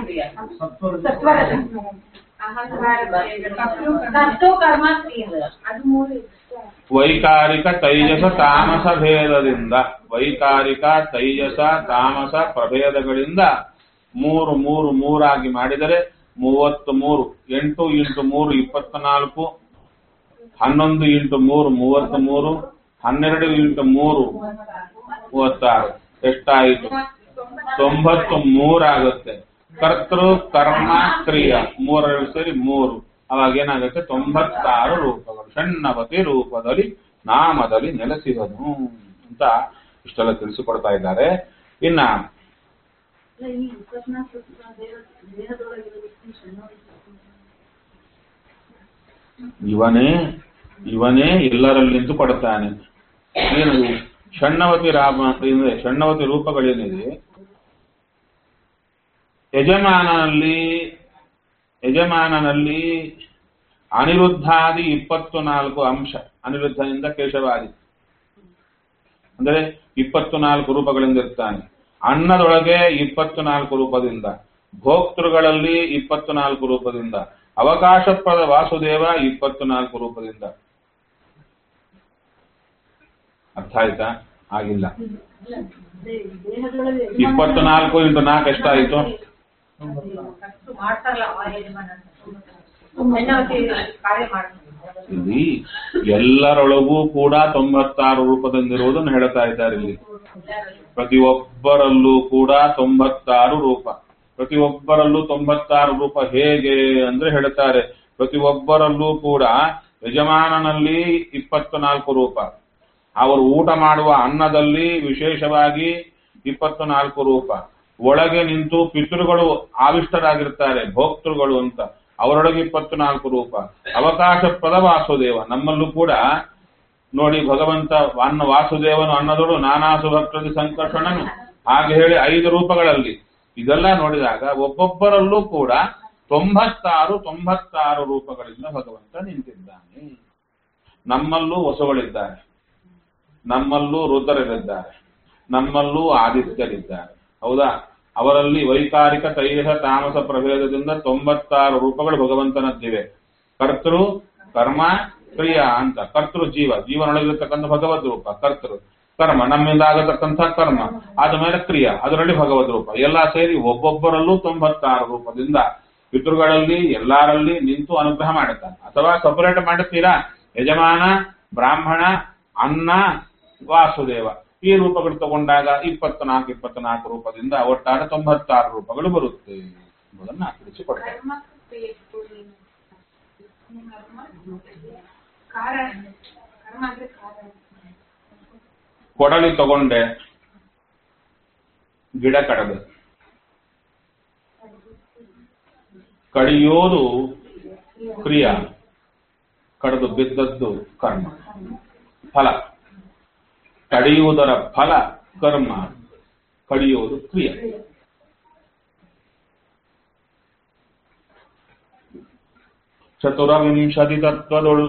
Speaker 4: ಅಹಂಕಾರ
Speaker 3: ಕರ್ತು ಕರ್ಮ ಕ್ರಿಯೆ.
Speaker 4: ಅದು ಮೂರು ಇಷ್ಟ
Speaker 1: ವೈಕಾರಿಕ ತೈಜಸ ತಾಮಸ ಭೇದದಿಂದ ವೈಕಾರಿಕ ತೈಜಸ ತಾಮಸ ಪ್ರಭೇದಗಳಿಂದ ಮೂರು ಮೂರು ಮೂರಾಗಿ ಮಾಡಿದರೆ ಮೂವತ್ತು ಮೂರು ಎಂಟು ಇಂಟು ಮೂರು ಇಪ್ಪತ್ನಾಲ್ಕು ಹನ್ನೊಂದು ಇಂಟು ಮೂರು ಮೂವತ್ತ್ ಮೂರು ಹನ್ನೆರಡು ಇಂಟು ಮೂರು ಮೂವತ್ತಾರು ಎಷ್ಟಾಯಿತು ತೊಂಬತ್ತು ಮೂರಾಗುತ್ತೆ ಕರ್ತೃ ಕರ್ಮ ಕ್ರಿಯ ಮೂರರಲ್ಲಿ ಸೇರಿ ಮೂರು ಅವಾಗ ಏನಾಗುತ್ತೆ ತೊಂಬತ್ತಾರು ರೂಪಗಳು ಷಣ್ಣವತಿ ರೂಪದಲ್ಲಿ ನಾಮದಲ್ಲಿ ನೆಲೆಸಿದನು ಅಂತ ಇಷ್ಟೆಲ್ಲ ತಿಳಿಸಿಕೊಡ್ತಾ ಇದ್ದಾರೆ ಇನ್ನ ಇವನೇ ಇವನೇ ಎಲ್ಲರಲ್ಲಿ ನಿಂತು ಕೊಡ್ತಾನೆ ಏನದು ಷಣ್ಣವತಿ ರಾಮ ಅಂದ್ರೆ ಷಣ್ಣವತಿ ರೂಪಗಳೇನಿದೆ ಯಜಮಾನನಲ್ಲಿ ಯಜಮಾನನಲ್ಲಿ ಅನಿರುದ್ಧಾದಿ ಇಪ್ಪತ್ತು ನಾಲ್ಕು ಅಂಶ ಅನಿರುದ್ಧನಿಂದ ಕೇಶವಾದಿ ಅಂದರೆ ಇಪ್ಪತ್ತು ನಾಲ್ಕು ರೂಪಗಳಿಂದ ಇರ್ತಾನೆ ಅನ್ನದೊಳಗೆ ಇಪ್ಪತ್ತು ನಾಲ್ಕು ರೂಪದಿಂದ ಭೋಕ್ತೃಗಳಲ್ಲಿ ಇಪ್ಪತ್ತು ನಾಲ್ಕು ರೂಪದಿಂದ ಅವಕಾಶಪ್ರದ ವಾಸುದೇವ ಇಪ್ಪತ್ತು ನಾಲ್ಕು ರೂಪದಿಂದ ಅರ್ಥ ಆಯ್ತಾ ಆಗಿಲ್ಲ ಇಪ್ಪತ್ತು ನಾಲ್ಕು ಇಂಟು ನಾಲ್ಕು ಎಷ್ಟಾಯಿತು
Speaker 3: ಮಾಡ್ತಾರಲ್ಲ ಆ ಯಜಮಾನ ಹೆಣ್ಣವತಿ ಕಾರ್ಯ ಮಾಡ್ತಾರೆ
Speaker 1: ಇಲ್ಲಿ ಎಲ್ಲರೊಳಗೂ ಕೂಡ ತೊಂಬತ್ತಾರು ರೂಪದಿಂದಿರುವುದನ್ನು ಹೇಳ್ತಾ ಇದ್ದಾರೆ ಇಲ್ಲಿ ಪ್ರತಿಯೊಬ್ಬರಲ್ಲೂ ಕೂಡ ತೊಂಬತ್ತಾರು ರೂಪ ಪ್ರತಿಯೊಬ್ಬರಲ್ಲೂ ತೊಂಬತ್ತಾರು ರೂಪ ಹೇಗೆ ಅಂದ್ರೆ ಹೇಳ್ತಾರೆ ಪ್ರತಿಯೊಬ್ಬರಲ್ಲೂ ಕೂಡ ಯಜಮಾನನಲ್ಲಿ ಇಪ್ಪತ್ತು ನಾಲ್ಕು ರೂಪ ಅವರು ಊಟ ಮಾಡುವ ಅನ್ನದಲ್ಲಿ ವಿಶೇಷವಾಗಿ ಇಪ್ಪತ್ತು ನಾಲ್ಕು ರೂಪ ಒಳಗೆ ನಿಂತು ಪಿತೃಗಳು ಆವಿಷ್ಟರಾಗಿರ್ತಾರೆ ಭೋಕ್ತೃಗಳು ಅಂತ ಅವರೊಳಗೆ ಇಪ್ಪತ್ತು ನಾಲ್ಕು ರೂಪ ಅವಕಾಶ ಪದ ವಾಸುದೇವ ನಮ್ಮಲ್ಲೂ ಕೂಡ ನೋಡಿ ಭಗವಂತ ಅನ್ನ ವಾಸುದೇವನು ಅನ್ನದೋಡು ನಾನಾ ಸುಭಕ್ತಿ ಸಂಕರ್ಷಣನು ಹಾಗೆ ಹೇಳಿ ಐದು ರೂಪಗಳಲ್ಲಿ ಇದೆಲ್ಲ ನೋಡಿದಾಗ ಒಬ್ಬೊಬ್ಬರಲ್ಲೂ ಕೂಡ ತೊಂಬತ್ತಾರು ತೊಂಬತ್ತಾರು ರೂಪಗಳಿಂದ ಭಗವಂತ ನಿಂತಿದ್ದಾನೆ ನಮ್ಮಲ್ಲೂ ಹೊಸಗಳಿದ್ದಾರೆ ನಮ್ಮಲ್ಲೂ ರುದ್ರರಿದ್ದಾರೆ ನಮ್ಮಲ್ಲೂ ಆದಿತ್ಯರಿದ್ದಾರೆ ಹೌದಾ ಅವರಲ್ಲಿ ವೈಕಾರಿಕ ತೈಲ ತಾಮಸ ಪ್ರಭೇದದಿಂದ ತೊಂಬತ್ತಾರು ರೂಪಗಳು ಭಗವಂತನದ್ದಿವೆ ಕರ್ತೃ ಕರ್ಮ ಕ್ರಿಯಾ ಅಂತ ಕರ್ತೃ ಜೀವ ಜೀವನೊಳಗಿರತಕ್ಕಂಥ ಭಗವದ್ ರೂಪ ಕರ್ತೃ ಕರ್ಮ ನಮ್ಮಿಂದ ಆಗತಕ್ಕಂಥ ಕರ್ಮ ಆದ ಮೇಲೆ ಕ್ರಿಯಾ ಅದರಲ್ಲಿ ಭಗವದ್ ರೂಪ ಎಲ್ಲ ಸೇರಿ ಒಬ್ಬೊಬ್ಬರಲ್ಲೂ ತೊಂಬತ್ತಾರು ರೂಪದಿಂದ ಪಿತೃಗಳಲ್ಲಿ ಎಲ್ಲಾರಲ್ಲಿ ನಿಂತು ಅನುಗ್ರಹ ಮಾಡುತ್ತಾನೆ ಅಥವಾ ಸಪರೇಟ್ ಮಾಡುತ್ತೀರಾ ಯಜಮಾನ ಬ್ರಾಹ್ಮಣ ಅನ್ನ ವಾಸುದೇವ ಈ ರೂಪಗಳು ತಗೊಂಡಾಗ ಇಪ್ಪತ್ನಾಲ್ಕು ಇಪ್ಪತ್ನಾಲ್ಕು ರೂಪದಿಂದ ಒಟ್ಟಾರೆ ತೊಂಬತ್ತಾರು ರೂಪಗಳು ಬರುತ್ತೆ ಎಂಬುದನ್ನ ತಿಳಿಸಿಕೊಡ್ತಾರೆ
Speaker 4: ಕರ್ಮ ಕ್ರಿಯೆ ಏನು? ಕರ್ಮ ಕಾರಣ ಕರ್ಮ ಅಂದ್ರೆ ಕಾರಣ
Speaker 1: ಕೊಡಲಿ ತಗೊಂಡೆ ಗಿಡ ಕಡದು ಕಡಿಯೋದು ಕ್ರಿಯಾ ಕಡಿದು ಬಿದ್ದದ್ದು ಕರ್ಮ ಫಲ ಕಡಿಯುವುದರ ಫಲ ಕರ್ಮ ಕಡಿಯುವುದು ಕ್ರಿಯೆ ಚತುರವಿಂಶತಿ ತತ್ವದೊಳು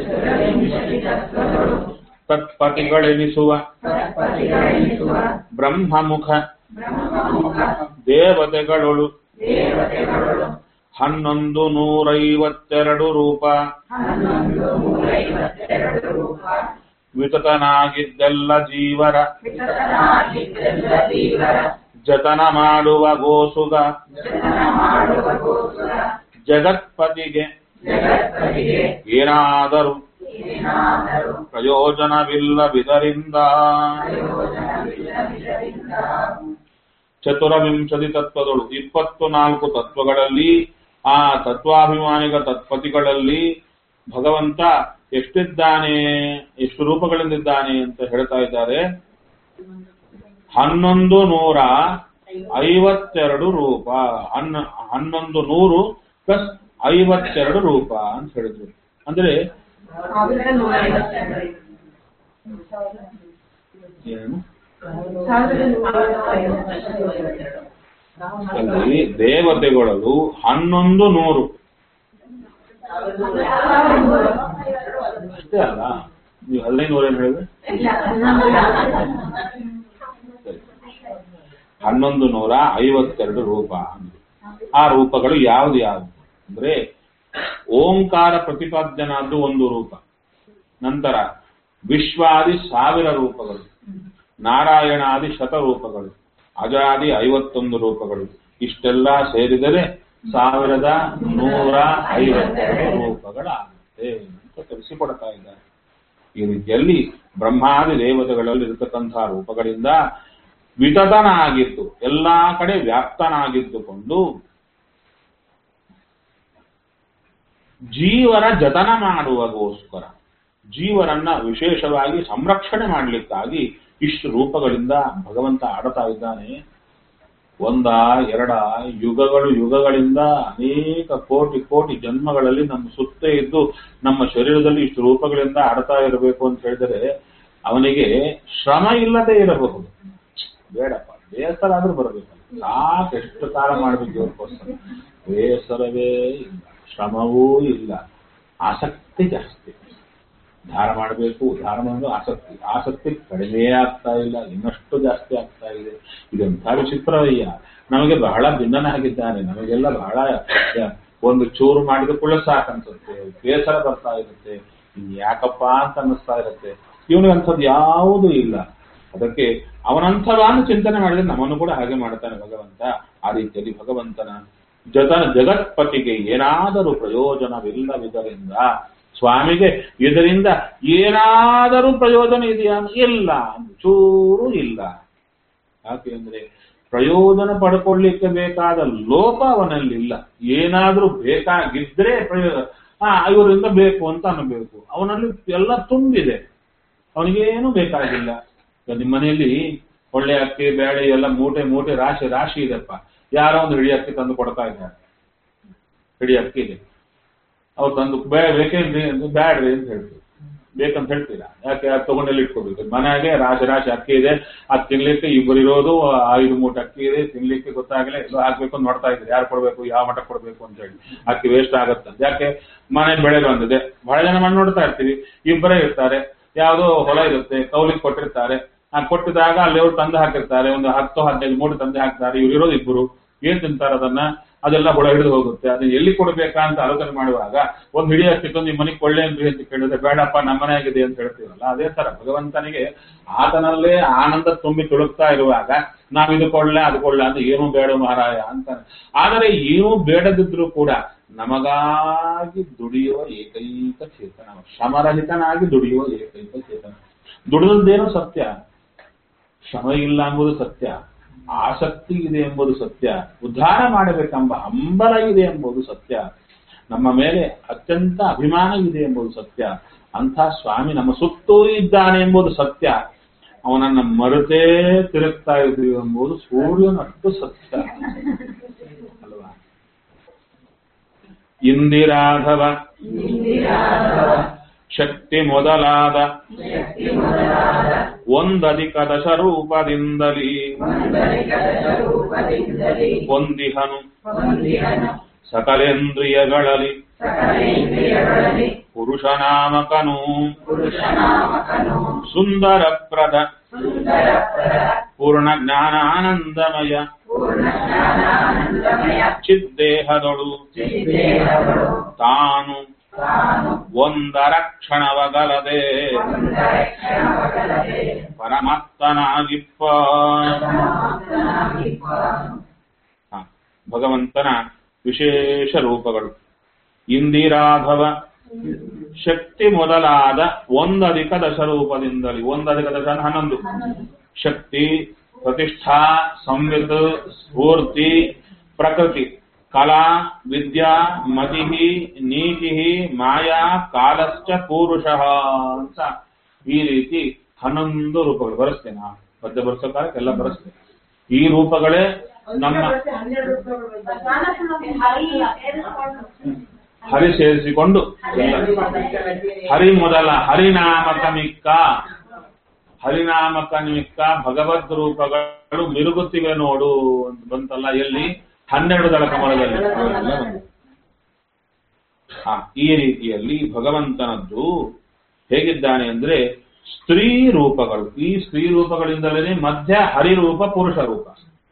Speaker 1: ತತ್ಪತಿಗಳೆನಿಸುವ
Speaker 2: ತತ್ಪತಿಗಳೆನಿಸುವ
Speaker 1: ಬ್ರಹ್ಮಮುಖ
Speaker 2: ಬ್ರಹ್ಮಮುಖ
Speaker 1: ದೇವತೆಗಳೊಳು
Speaker 2: ದೇವತೆಗಳು
Speaker 1: ಹನ್ನೊಂದು ನೂರೈವತ್ತೆರಡು ರೂಪ
Speaker 2: ಹನ್ನೊಂದು ನೂರೈವತ್ತೆರಡು ರೂಪ
Speaker 1: ವಿತತನಾಗಿದ್ದೆಲ್ಲ ಜೀವರ
Speaker 2: ವಿತತನಾಗಿದ್ದೆಲ್ಲ ಜೀವರ
Speaker 1: ಜತನ ಮಾಡುವ ಗೋಸುಗ
Speaker 2: ಜನನ ಮಾಡುವ ಗೋಸುರ
Speaker 1: ಜಗತ್ಪತಿಗೆ
Speaker 2: ಜಗತ್ಪತಿಗೆ
Speaker 1: ಏನಾದರೂ
Speaker 2: ಏನಾದರೂ
Speaker 1: ಪ್ರಯೋಜನವಿಲ್ಲವಿದರಿಂದ
Speaker 2: ಪ್ರಯೋಜನವಿಲ್ಲದಿದ್ದರಿಂದ
Speaker 1: ಚತುರವಿಂಶತಿ ತತ್ವದಳು ಇಪ್ಪತ್ತು ನಾಲ್ಕು ತತ್ವಗಳಲ್ಲಿ ಆ ತತ್ವಾಭಿಮಾನಿಗ ತತ್ಪತಿಗಳಲ್ಲಿ ಭಗವಂತ ಎಷ್ಟಿದ್ದಾನೆ ಎಷ್ಟು ರೂಪಗಳಿಂದಿದ್ದಾನೆ ಅಂತ ಹೇಳ್ತಾ ಇದ್ದಾರೆ ಹನ್ನೊಂದು ನೂರ ಐವತ್ತೆರಡು ರೂಪ ಹನ್ನ ಹನ್ನೊಂದು ನೂರು ಪ್ಲಸ್ ಐವತ್ತೆರಡು ರೂಪ ಅಂತ ಹೇಳಿದ್ರು ಅಂದ್ರೆ
Speaker 3: ಸಾವಿರದ ನೂರ ಐವತ್ತೆರಡು
Speaker 1: ಏನು
Speaker 3: ಸಾವಿರದ ನೂರ ಐವತ್ತೆರಡು
Speaker 1: ಅಲ್ಲಿ ದೇವತೆಗಳು ಹನ್ನೊಂದು ನೂರು ಅಷ್ಟೇ ಅಲ್ಲ ನೀವು ಹದಿನೈದು ನೂರ ಏನು ಹೇಳಿದ್ರೆ ಸರಿ. ಹನ್ನೊಂದು ನೂರ ಐವತ್ತೆರಡು ರೂಪ ಅಂದ್ರು. ಆ ರೂಪಗಳು ಯಾವ್ದು ಯಾವ್ದು ಅಂದ್ರೆ ಓಂಕಾರ ಪ್ರತಿಪಾದ್ಯನಾದ್ದು ಒಂದು ರೂಪ ನಂತರ ವಿಶ್ವಾದಿ ಸಾವಿರ ರೂಪಗಳು ನಾರಾಯಣಾದಿ ಶತ ರೂಪಗಳು ಅಜಾದಿ ಐವತ್ತೊಂದು ರೂಪಗಳು ಇಷ್ಟೆಲ್ಲ ಸೇರಿದರೆ ಸಾವಿರದ ನೂರ ಐವತ್ತೆರಡು ರೂಪಗಳಾಗುತ್ತೆ ಅಂತ ತಿಳಿಸಿಕೊಡ್ತಾ ಇದ್ದಾರೆ ಈ ರೀತಿಯಲ್ಲಿ ಬ್ರಹ್ಮಾದಿ ದೇವತೆಗಳಲ್ಲಿ ಇರತಕ್ಕಂತಹ ರೂಪಗಳಿಂದ ವಿತತನಾಗಿದ್ದು ಎಲ್ಲಾ ಕಡೆ ವ್ಯಾಪ್ತನಾಗಿದ್ದುಕೊಂಡು ಜೀವರ ಜತನ ಮಾಡುವಗೋಸ್ಕರ ಜೀವರನ್ನ ವಿಶೇಷವಾಗಿ ಸಂರಕ್ಷಣೆ ಮಾಡಲಿಕ್ಕಾಗಿ ಇಷ್ಟು ರೂಪಗಳಿಂದ ಭಗವಂತ ಆಡ್ತಾ ಇದ್ದಾನೆ ಒಂದ ಎರಡ ಯುಗಗಳು ಯುಗಗಳಿಂದ ಅನೇಕ ಕೋಟಿ ಕೋಟಿ ಜನ್ಮಗಳಲ್ಲಿ ನಮ್ಮ ಸುತ್ತೇ ಇದ್ದು ನಮ್ಮ ಶರೀರದಲ್ಲಿ ಇಷ್ಟು ರೂಪಗಳಿಂದ ಆಡ್ತಾ ಇರಬೇಕು ಅಂತ ಹೇಳಿದರೆ ಅವನಿಗೆ ಶ್ರಮ ಇಲ್ಲದೆ ಇರಬಹುದು ಬೇಡಪ್ಪ ಬೇಸರ ಆದ್ರೂ ಬರಬೇಕು ಸಾಕು ಎಷ್ಟು ಕಾಲ ಮಾಡಬೇಕು ಇವ್ರಿಗೋಸ್ಕರ ಬೇಸರವೇ ಇಲ್ಲ ಶ್ರಮವೂ ಇಲ್ಲ ಆಸಕ್ತಿ ಜಾಸ್ತಿ ಧಾರ ಮಾಡಬೇಕು ಧಾರ ಮಾಡೋದು ಆಸಕ್ತಿ ಆಸಕ್ತಿ ಕಡಿಮೆ ಆಗ್ತಾ ಇಲ್ಲ ಇನ್ನಷ್ಟು ಜಾಸ್ತಿ ಆಗ್ತಾ ಇದೆ ಇದೆಂಥ ವಿಚಿತ್ರವಯ್ಯ ನಮಗೆ ಬಹಳ ಭಿನ್ನನಾಗಿದ್ದಾನೆ ನಮಗೆಲ್ಲ ಬಹಳ ಯ- ಒಂದು ಚೂರು ಮಾಡಿದ ಕೂಡ ಸಾಕನ್ಸುತ್ತೆ ಬೇಸರ ಬರ್ತಾ ಇರುತ್ತೆ ಇನ್ ಯಾಕಪ್ಪ ಅಂತ ಅನ್ನಿಸ್ತಾ ಇರುತ್ತೆ ಇವನಿಗೆ ಅಂಥದ್ದು ಯಾವುದೂ ಇಲ್ಲ ಅದಕ್ಕೆ ಅವನಂಥವನ್ನು ಚಿಂತನೆ ಮಾಡಿದ್ರೆ ನಮ್ಮನ್ನು ಕೂಡ ಹಾಗೆ ಮಾಡ್ತಾನೆ ಭಗವಂತ ಆ ರೀತಿಯಲ್ಲಿ ಭಗವಂತನ ಜತ ಜಗತ್ಪತಿಗೆ ಏನಾದರೂ ಪ್ರಯೋಜನವಿಲ್ಲವಿದರಿಂದ ಸ್ವಾಮಿಗೆ ಇದರಿಂದ ಏನಾದರೂ ಪ್ರಯೋಜನ ಇದೆಯಾ ಇಲ್ಲ ಚೂರು ಇಲ್ಲ ಯಾಕೆ ಅಂದ್ರೆ ಪ್ರಯೋಜನ ಪಡ್ಕೊಳ್ಳಿಕ್ಕೆ ಬೇಕಾದ ಲೋಪ ಅವನಲ್ಲಿ ಇಲ್ಲ ಏನಾದ್ರೂ ಬೇಕಾಗಿದ್ರೆ ಪ್ರಯೋಜನ ಹಾ ಇವರಿಂದ ಬೇಕು ಅಂತ ಅನ್ನಬೇಕು ಅವನಲ್ಲಿ ಎಲ್ಲ ತುಂಬಿದೆ ಅವನಿಗೇನು ಬೇಕಾಗಿಲ್ಲ ಈಗ ನಿಮ್ಮ ಮನೆಯಲ್ಲಿ ಒಳ್ಳೆ ಅಕ್ಕಿ ಬೇಳೆ ಎಲ್ಲ ಮೂಟೆ ಮೂಟೆ ರಾಶಿ ರಾಶಿ ಇದೆಪ್ಪ ಯಾರೋ ಒಂದು ಹಿಡಿ ಅಕ್ಕಿ ತಂದು ಕೊಡ್ತಾ ಇದ್ದಾರೆ ಹಿಡಿ ಅಕ್ಕಿ ಇದೆ ಅವ್ರು ತಂದು ಬೇ ಬೇಕೇನ್ರಿ ಅಂದ್ರೆ ಬ್ಯಾಡ್ರಿ ಅಂತ ಹೇಳ್ತೀವಿ ಬೇಕಂತ ಹೇಳ್ತೀರಾ ಯಾಕೆ ಅದು ತಗೊಂಡೆಲ್ಲ ಇಟ್ಕೋಬೇಕು ಮನೆಗೆ ರಾಶಿ ರಾಶಿ ಅಕ್ಕಿ ಇದೆ ಅದು ತಿನ್ಲಿಕ್ಕೆ ಇಬ್ಬರು ಇರೋದು ಐದು ಮೂಟೆ ಅಕ್ಕಿ ಇದೆ ತಿನ್ಲಿಕ್ಕೆ ಗೊತ್ತಾಗಲೇ ಇದು ಹಾಕ್ಬೇಕು ಅಂತ ನೋಡ್ತಾ ಇದ್ರು ಯಾರು ಕೊಡ್ಬೇಕು ಯಾವ ಮಠ ಕೊಡ್ಬೇಕು ಅಂತ ಹೇಳಿ ಅಕ್ಕಿ ವೇಸ್ಟ್ ಆಗತ್ತೆ ಯಾಕೆ ಮನೆ ಬೆಳೆ ಬಂದಿದೆ ಬಹಳ ಜನ ಮಣ್ಣು ನೋಡ್ತಾ ಇರ್ತೀವಿ ಇಬ್ಬರೇ ಇರ್ತಾರೆ ಯಾವುದೋ ಹೊಲ ಇರುತ್ತೆ ಕೌಲಿಗೆ ಕೊಟ್ಟಿರ್ತಾರೆ ಆ ಕೊಟ್ಟಿದಾಗ ಅಲ್ಲಿ ಅವ್ರು ತಂದು ಹಾಕಿರ್ತಾರೆ ಒಂದು ಹತ್ತು ಹದಿನೈದು ಮೂಟೆ ತಂದು ಹಾಕ್ತಾರೆ ಇವ್ರು ಇರೋದು ಇಬ್ಬರು ಏನ್ ತಿಂತಾರೆ ಅದನ್ನ ಅದೆಲ್ಲ ಹುಳ ಹಿಡಿದು ಹೋಗುತ್ತೆ ಅದನ್ನ ಎಲ್ಲಿ ಕೊಡ್ಬೇಕಾ ಅಂತ ಆಲೋಚನೆ ಮಾಡುವಾಗ ಒಂದ್ ಹಿಡಿ ಅಷ್ಟಿತ್ತು ನಿಮ್ ಮನೆಗೆ ಕೊಳ್ಳೆ ಅಂತ ಅಂತ ಕೇಳಿದ್ರೆ ಬೇಡಪ್ಪ ನಮ್ಮನೆ ಆಗಿದೆ ಅಂತ ಹೇಳ್ತೀವಲ್ಲ ಅದೇ ತರ ಭಗವಂತನಿಗೆ ಆತನಲ್ಲೇ ಆನಂದ ತುಂಬಿ ತುಳುಕ್ತಾ ಇರುವಾಗ ನಾವ್ ಇದು ಕೊಳ್ಳೆ ಅದು ಕೊಳ್ಳೆ ಅಂತ ಏನೂ ಬೇಡ ಮಹಾರಾಯ ಅಂತಾನೆ ಆದರೆ ಏನೂ ಬೇಡದಿದ್ರು ಕೂಡ ನಮಗಾಗಿ ದುಡಿಯುವ ಏಕೈಕ ಚೇತನ ಶ್ರಮರಹಿತನಾಗಿ ದುಡಿಯುವ ಏಕೈಕ ಚೇತನ ದುಡಿದದ್ದೇನು ಸತ್ಯ ಶ್ರಮ ಇಲ್ಲ ಎಂಬುದು ಸತ್ಯ ಆಸಕ್ತಿ ಇದೆ ಎಂಬುದು ಸತ್ಯ ಉದ್ಧಾರ ಮಾಡಬೇಕೆಂಬ ಹಂಬಲ ಇದೆ ಎಂಬುದು ಸತ್ಯ ನಮ್ಮ ಮೇಲೆ ಅತ್ಯಂತ ಅಭಿಮಾನ ಇದೆ ಎಂಬುದು ಸತ್ಯ ಅಂಥ ಸ್ವಾಮಿ ನಮ್ಮ ಸುತ್ತೂ ಇದ್ದಾನೆ ಎಂಬುದು ಸತ್ಯ ಅವನನ್ನ ಮರೆತೇ ತಿರುಗ್ತಾ ಇದ್ದೀವಿ ಎಂಬುದು ಸೂರ್ಯನಷ್ಟು ಸತ್ಯ ಅಲ್ವಾ ಇಂದಿರಾಧವ ಶಕ್ತಿ ಮೊದಲಾದ ಒಂದಧಿಕ ದಶರೂಪದಿಂದಲೀ
Speaker 2: ರೂಪದಿಂದಲೇ
Speaker 1: ಹೊಂದಿಹನು
Speaker 2: ಹೊಂದಿರನು
Speaker 1: ಸಕಲೇಂದ್ರಿಯಗಳಲ್ಲಿ
Speaker 2: ಸಕಲೇಂದ್ರಿಯಗಳಲ್ಲಿ
Speaker 1: ಪುರುಷನಾಮಕನು
Speaker 2: ಪುರುಷನಾಮಕನು
Speaker 1: ಸುಂದರಪ್ರದ
Speaker 2: ಸುಂದರಪ್ರದ
Speaker 1: ಪೂರ್ಣ ಜ್ಞಾನಾನಂದಮಯ
Speaker 2: ಪೂರ್ಣ ಜ್ಞಾನಾನಂದಮಯ
Speaker 1: ಚಿದ್ದೇಹದೊಳು
Speaker 2: ಚಿದ್ದೇಹಗಳು
Speaker 1: ತಾನು
Speaker 2: ತಾನು
Speaker 1: ಒಂದರ ಕ್ಷಣವಗಲದೆ
Speaker 2: ಒಂದರಕ್ಷಣವಗಲದೆ
Speaker 1: ಪರಮಾತ್ಮನಾಗಿಪ್ಪ
Speaker 2: ಪರಮಾತ್ಮನಾಗಿಪ್ಪನು.
Speaker 1: ಹ, ಭಗವಂತನ ವಿಶೇಷ ರೂಪಗಳು ಇಂದಿರಾಘವ ಶಕ್ತಿ ಮೊದಲಾದ ಒಂದಧಿಕ ದಶರೂಪದಿಂದಲೇ ಒಂದಧಿಕ ದಶ ಅಂದ್ರೆ ಹನ್ನೊಂದು ಶಕ್ತಿ ಪ್ರತಿಷ್ಠಾ ಸಂವಿತ್ ಸ್ಫೂರ್ತಿ ಪ್ರಕೃತಿ ಕಲಾ ವಿದ್ಯಾ ಮತಿ ನೀತಿ ಮಾಯಾ ಕಾಲಶ್ಚ ಪೂರುಷ ಅಂತ ಈ ರೀತಿ ಹನ್ನೊಂದು ರೂಪಗಳು ಬರೆಸ್ತೇನೆ ಮಧ್ಯ ಬರೆಸೋ ಕಾಲಕ್ಕೆ ಎಲ್ಲ ಬರೆಸ್ತೇನೆ ಈ ರೂಪಗಳೇ ನಮ್ಮ
Speaker 3: ಹನ್ನೆರಡು ರೂಪಾಯಿಗಳು ಬಂದಿದೆ.
Speaker 1: ಹರಿ ಸೇರಿಸಿಕೊಂಡು ಎಲ್ಲ ಹರಿ ಮೊದಲ ಹರಿನಾಮಕ ಮಿಕ್ಕ ಹರಿನಾಮಕ ಮಿಕ್ಕ ಭಗವದ್ ರೂಪಗಳು ಮಿರುಗುತ್ತಿವೆ ನೋಡು ಅಂತ ಬಂತಲ್ಲ ಎಲ್ಲಿ ಹನ್ನೆರಡು ದಳ ಕಮಲದಲ್ಲಿ ಅವೆಲ್ಲ ಬಂದಿದೆ. ಹಾ, ಈ ರೀತಿಯಲ್ಲಿ ಭಗವಂತನದ್ದು ಹೇಗಿದ್ದಾನೆ ಅಂದ್ರೆ ಸ್ತ್ರೀ ರೂಪಗಳು ಈ ಸ್ತ್ರೀ ರೂಪಗಳಿಂದಲೇ ಮಧ್ಯ ಹರಿರೂಪ ಪುರುಷ ರೂಪ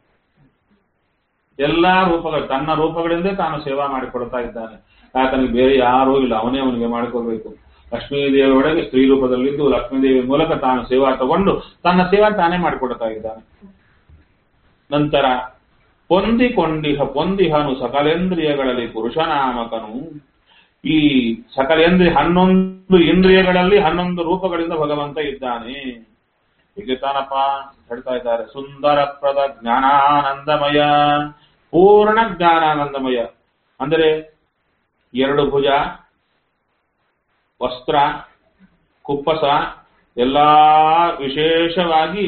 Speaker 1: ಎಲ್ಲಾ ರೂಪಗಳು ತನ್ನ ರೂಪಗಳಿಂದ ತಾನು ಸೇವಾ ಮಾಡಿಕೊಡ್ತಾ ಇದ್ದಾನೆ ಆತನಿಗೆ ಬೇರೆ ಯಾರೂ ಇಲ್ಲ ಅವನೇ ಅವನಿಗೆ ಮಾಡಿಕೊಳ್ಬೇಕು ಲಕ್ಷ್ಮೀ ದೇವಿಯೊಳಗೆ ಸ್ತ್ರೀ ರೂಪದಲ್ಲಿದ್ದು ಲಕ್ಷ್ಮೀ ದೇವಿ ಮೂಲಕ ತಾನು ಸೇವಾ ತಗೊಂಡು ತನ್ನ ಸೇವಾ ತಾನೇ ಮಾಡಿಕೊಡ್ತಾ ಇದ್ದಾನೆ ನಂತರ ಪೊಂದಿಕೊಂಡಿಹ ಪೊಂದಿಹನು ಸಕಲೇಂದ್ರಿಯಗಳಲ್ಲಿ ಪುರುಷನಾಮಕನು ಈ ಸಕಲೇಂದ್ರಿಯ ಹನ್ನೊಂದು ಇಂದ್ರಿಯಗಳಲ್ಲಿ ಹನ್ನೊಂದು ರೂಪಗಳಿಂದ ಭಗವಂತ ಇದ್ದಾನೆ ಹೀಗೆ ತಾನಪ್ಪ ಹೇಳ್ತಾ ಇದ್ದಾರೆ ಸುಂದರಪ್ರದ ಜ್ಞಾನಾನಂದಮಯ ಪೂರ್ಣ ಜ್ಞಾನಾನಂದಮಯ ಅಂದರೆ ಎರಡು ಭುಜ ವಸ್ತ್ರ ಕುಪ್ಪಸ ಎಲ್ಲಾ ವಿಶೇಷವಾಗಿ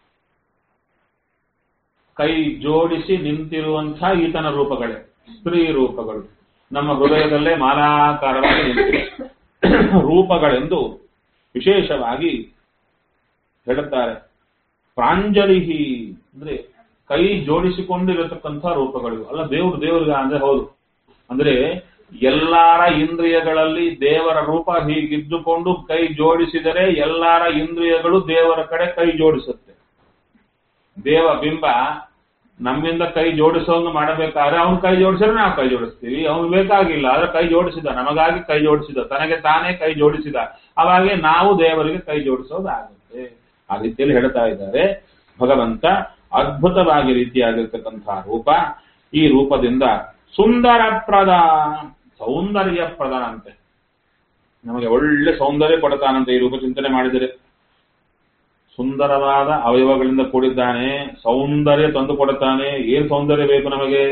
Speaker 1: ಕೈ ಜೋಡಿಸಿ ನಿಂತಿರುವಂತಹ ಈತನ ರೂಪಗಳೇ ಸ್ತ್ರೀ ರೂಪಗಳು ನಮ್ಮ ಹೃದಯದಲ್ಲೇ ಮಾಲಾಕಾರವಾಗಿ ನಿಂತಿವೆ ರೂಪಗಳೆಂದು ವಿಶೇಷವಾಗಿ ಹೇಳುತ್ತಾರೆ ಪ್ರಾಂಜಲಿಹಿ ಅಂದ್ರೆ ಕೈ ಜೋಡಿಸಿಕೊಂಡಿರತಕ್ಕಂಥ ರೂಪಗಳು ಅಲ್ಲ ದೇವ್ರು ದೇವ್ರಿಗೆ ಅಂದ್ರೆ ಹೌದು ಅಂದ್ರೆ ಎಲ್ಲಾರ ಇಂದ್ರಿಯಗಳಲ್ಲಿ ದೇವರ ರೂಪ ಹೀಗಿದ್ದುಕೊಂಡು ಕೈ ಜೋಡಿಸಿದರೆ ಎಲ್ಲಾರ ಇಂದ್ರಿಯಗಳು ದೇವರ ಕಡೆ ಕೈ ಜೋಡಿಸುತ್ತೆ ದೇವ ಬಿಂಬ ನಮ್ಮಿಂದ ಕೈ ಜೋಡಿಸೋಂಗ್ ಮಾಡಬೇಕಾದ್ರೆ ಅವ್ನ್ ಕೈ ಜೋಡಿಸಿದ್ರೆ ನಾವು ಕೈ ಜೋಡಿಸ್ತೀವಿ ಅವ್ನ್ ಬೇಕಾಗಿಲ್ಲ ಆದ್ರೆ ಕೈ ಜೋಡಿಸಿದ ನಮಗಾಗಿ ಕೈ ಜೋಡಿಸಿದ ತನಗೆ ತಾನೇ ಕೈ ಜೋಡಿಸಿದ ಅವಾಗೆ ನಾವು ದೇವರಿಗೆ ಕೈ ಜೋಡಿಸೋದಾಗುತ್ತೆ ಆ ರೀತಿಯಲ್ಲಿ ಹೇಳ್ತಾ ಇದ್ದಾರೆ ಭಗವಂತ ಅದ್ಭುತವಾಗಿ ರೀತಿಯಾಗಿರ್ತಕ್ಕಂತಹ ರೂಪ ಈ ರೂಪದಿಂದ ಸುಂದರಪ್ರದ ಸೌಂದರ್ಯ ಪ್ರಧಾನಂತೆ ನಮಗೆ ಒಳ್ಳೆ ಸೌಂದರ್ಯ ಕೊಡ್ತಾನಂತೆ ಈ ರೂಪ ಚಿಂತನೆ ಮಾಡಿದರೆ ಸುಂದರವಾದ ಅವಯವಗಳಿಂದ ಕೂಡಿದ್ದಾನೆ ಸೌಂದರ್ಯ ತಂದು ಕೊಡುತ್ತಾನೆ ಏನ್ ಸೌಂದರ್ಯ ಬೇಕು ನಮಗೆ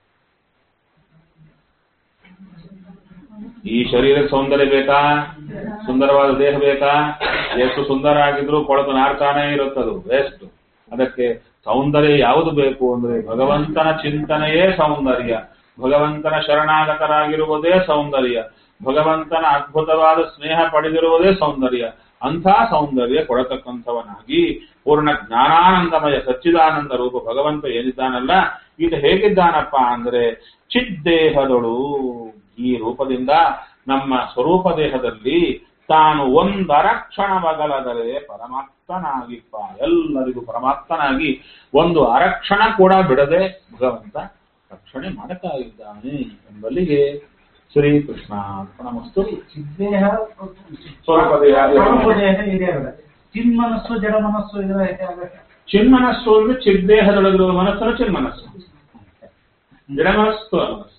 Speaker 1: ಈ ಶರೀರಕ್ಕೆ ಸೌಂದರ್ಯ ಬೇಕಾ ಸುಂದರವಾದ ದೇಹ ಬೇಕಾ ಎಷ್ಟು ಸುಂದರ ಆಗಿದ್ರು ಕೊಳತು ನಾರ್ತಾನೆ ಇರುತ್ತದು ವೇಸ್ಟ್ ಅದಕ್ಕೆ ಸೌಂದರ್ಯ ಯಾವುದು ಬೇಕು ಅಂದ್ರೆ ಭಗವಂತನ ಚಿಂತನೆಯೇ ಸೌಂದರ್ಯ ಭಗವಂತನ ಶರಣಾಗತರಾಗಿರುವುದೇ ಸೌಂದರ್ಯ ಭಗವಂತನ ಅದ್ಭುತವಾದ ಸ್ನೇಹ ಪಡೆದಿರುವುದೇ ಸೌಂದರ್ಯ ಅಂಥ ಸೌಂದರ್ಯ ಕೊಡತಕ್ಕಂಥವನಾಗಿ ಪೂರ್ಣ ಜ್ಞಾನಾನಂದಮಯ ಸಚ್ಚಿದಾನಂದ ರೂಪ ಭಗವಂತ ಏನಿದ್ದಾನಲ್ಲ ಈತ ಹೇಗಿದ್ದಾನಪ್ಪ ಅಂದ್ರೆ ಚಿದ್ದೇಹದೊಳು ಈ ರೂಪದಿಂದ ನಮ್ಮ ಸ್ವರೂಪ ದೇಹದಲ್ಲಿ ತಾನು ಒಂದರಕ್ಷಣ ಬಗಲದರೆ ಪರಮಾತ್ಮನಾಗಿಪ್ಪ ಎಲ್ಲರಿಗೂ ಪರಮಾತ್ಮನಾಗಿ ಒಂದು ಅರಕ್ಷಣ ಕೂಡ ಬಿಡದೆ ಭಗವಂತ ರಕ್ಷಣೆ ಮಾಡುತ್ತಾ ಇದ್ದಾನೆ ಎಂಬಲ್ಲಿಗೆ ಶ್ರೀಕೃಷ್ಣ ಅರ್ಪಣಮಸ್ತು
Speaker 5: ಚಿದ್ದೇಹ
Speaker 1: ಸ್ವರೂಪದೇಹ
Speaker 5: ಸ್ವರೂಪದೇಹ ಇದೆ ಅಲ್ಲ ಚಿನ್ಮನಸ್ಸು ಜಡ ಮನಸ್ಸು ಇದರ ಹೇಗೆ
Speaker 1: ಚಿನ್ಮನಸ್ಸು ಅಂದ್ರೆ ಚಿದ್ದೇಹದೊಳಗಿರುವ ಮನಸ್ಸು ಚಿನ್ಮನಸ್ಸು ಜಡಮನಸ್ಸು ಅಲ್ಲ